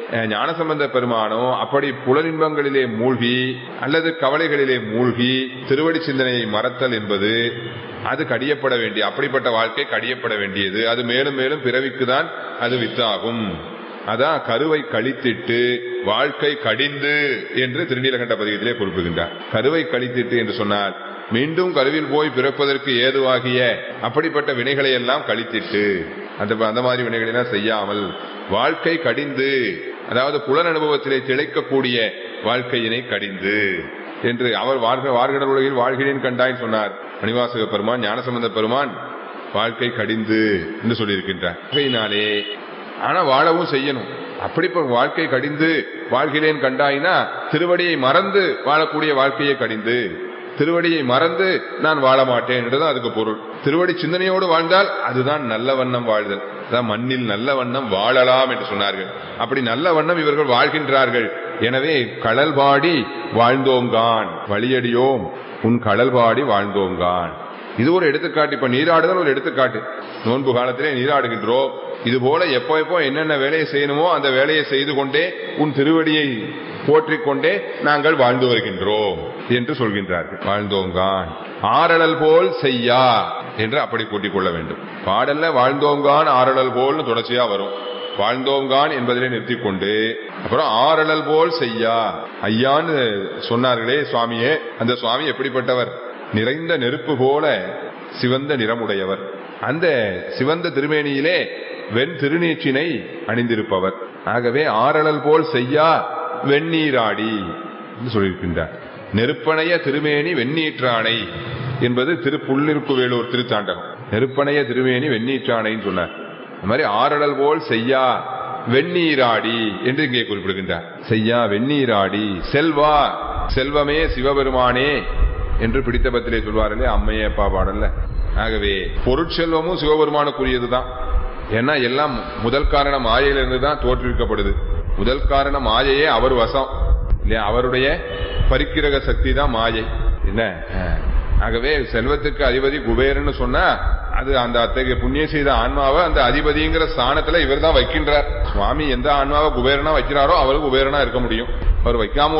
அஹ், ஞானசம்பந்த பெருமானோ அப்படி புலனின்பங்களிலே மூழ்கி அல்லது கவலைகளிலே மூழ்கி திருவடி சிந்தனையை மறத்தல் என்பது அது கடியப்பட வேண்டிய அப்படிப்பட்ட வாழ்க்கை கடியப்பட வேண்டியது அது மேலும் மேலும் பிறவிக்குதான் அது வித்தாகும் அதான் கருவை கழித்திட்டு வாழ்க்கை கடிந்து என்று திருநீலகண்ட பதிகத்திலே குறிப்பிடுகின்றார் கருவை கழித்திட்டு என்று சொன்னால் மீண்டும் கருவில் போய் பிறப்பதற்கு ஏதுவாகிய அப்படிப்பட்ட வினைகளை எல்லாம் கழித்திட்டு அந்த அந்த மாதிரி வினைகளை எல்லாம் செய்யாமல் வாழ்க்கை கடிந்து அதாவது புலன் அனுபவத்திலே திளைக்கக்கூடிய வாழ்க்கையினை கடிந்து என்று அவர் வாழ்க வார்கடல் உலகில் வாழ்கிறேன் கண்டாய் சொன்னார் மணிவாசக பெருமான் ஞானசம்பந்த பெருமான் வாழ்க்கை கடிந்து என்று சொல்லியிருக்கின்றார் ஆகையினாலே ஆனா வாழவும் செய்யணும் அப்படி இப்ப வாழ்க்கை கடிந்து வாழ்கிறேன் கண்டாயினா திருவடியை மறந்து வாழக்கூடிய வாழ்க்கையை கடிந்து திருவடியை மறந்து நான் வாழ மாட்டேன் என்றுதான் அதுக்கு பொருள் திருவடி சிந்தனையோடு வாழ்ந்தால் அதுதான் நல்ல வண்ணம் வாழ்தல் அதான் மண்ணில் நல்ல வண்ணம் வாழலாம் என்று சொன்னார்கள் அப்படி நல்ல வண்ணம் இவர்கள் வாழ்கின்றார்கள் எனவே கடல் பாடி வாழ்ந்தோங்கான் வழியடியோம் உன் கடல் பாடி வாழ்ந்தோங்கான் இது ஒரு எடுத்துக்காட்டு இப்ப நீராடுதல் ஒரு எடுத்துக்காட்டு நோன்பு காலத்திலே நீராடுகின்றோம் இது போல எப்போ எப்போ என்னென்ன வேலையை செய்யணுமோ அந்த வேலையை செய்து கொண்டே உன் திருவடியை போற்றிக் கொண்டே நாங்கள் வாழ்ந்து வருகின்றோம் என்று சொல்கின்றார்கள் வாழ்ந்தோங்கான் ஆரழல் போல் செய்யா என்று அப்படி கூட்டிக் கொள்ள வேண்டும் பாடல்ல வாழ்ந்தோங்கான் ஆரழல் போல்னு தொடர்ச்சியா வரும் வாழ்ந்தோங்கான் என்பதிலே நிறுத்திக் கொண்டு அப்புறம் ஆரழல் போல் செய்யா ஐயான்னு சொன்னார்களே சுவாமியே அந்த சுவாமி எப்படிப்பட்டவர் நிறைந்த நெருப்பு போல சிவந்த நிறமுடையவர் அந்த சிவந்த திருமேனியிலே வெண் திருநீற்றினை அணிந்திருப்பவர் ஆகவே ஆரழல் போல் செய்யா வெந்நீராடி என்று சொல்லியிருக்கின்றார் நெருப்பணைய திருமேனி வெந்நீற்றானை என்பது திருப்புள்ளிருக்கு வேலூர் திருத்தாண்டகம் நெருப்பணைய திருமேனி வெந்நீற்றானைன்னு சொன்னார் அந்த மாதிரி ஆரழல் போல் செய்யா வெந்நீராடி என்று இங்கே குறிப்பிடுகின்றார் செய்யா வெந்நீராடி செல்வா செல்வமே சிவபெருமானே என்று பிடித்த பத்திலே சொல்வார்களே அம்மையே அப்பா பாடல்ல ஆகவே பொருட்செல்வமும் சிவபெருமானுக்குரியதுதான் ஏன்னா எல்லாம் முதல் காரணம் மாயையிலிருந்து தான் தோற்றுவிக்கப்படுது முதல் காரணம் மாயையே அவர் வசம் இல்லையா அவருடைய பரிக்கிரக சக்தி தான் மாயை என்ன அஹ். ஆகவே செல்வத்துக்கு அதிபதி குபேரன்னு சொன்னா அது அந்த அத்தகைய புண்ணிய செய்த ஆன்மாவை அந்த அதிபதிங்கிற ஸ்தானத்துல இவர் தான் வைக்கின்றார் சுவாமி எந்த ஆன்மாவை குபேரனா வைக்கிறாரோ அவரு குபேரனா இருக்க முடியும் அவர் வைக்காம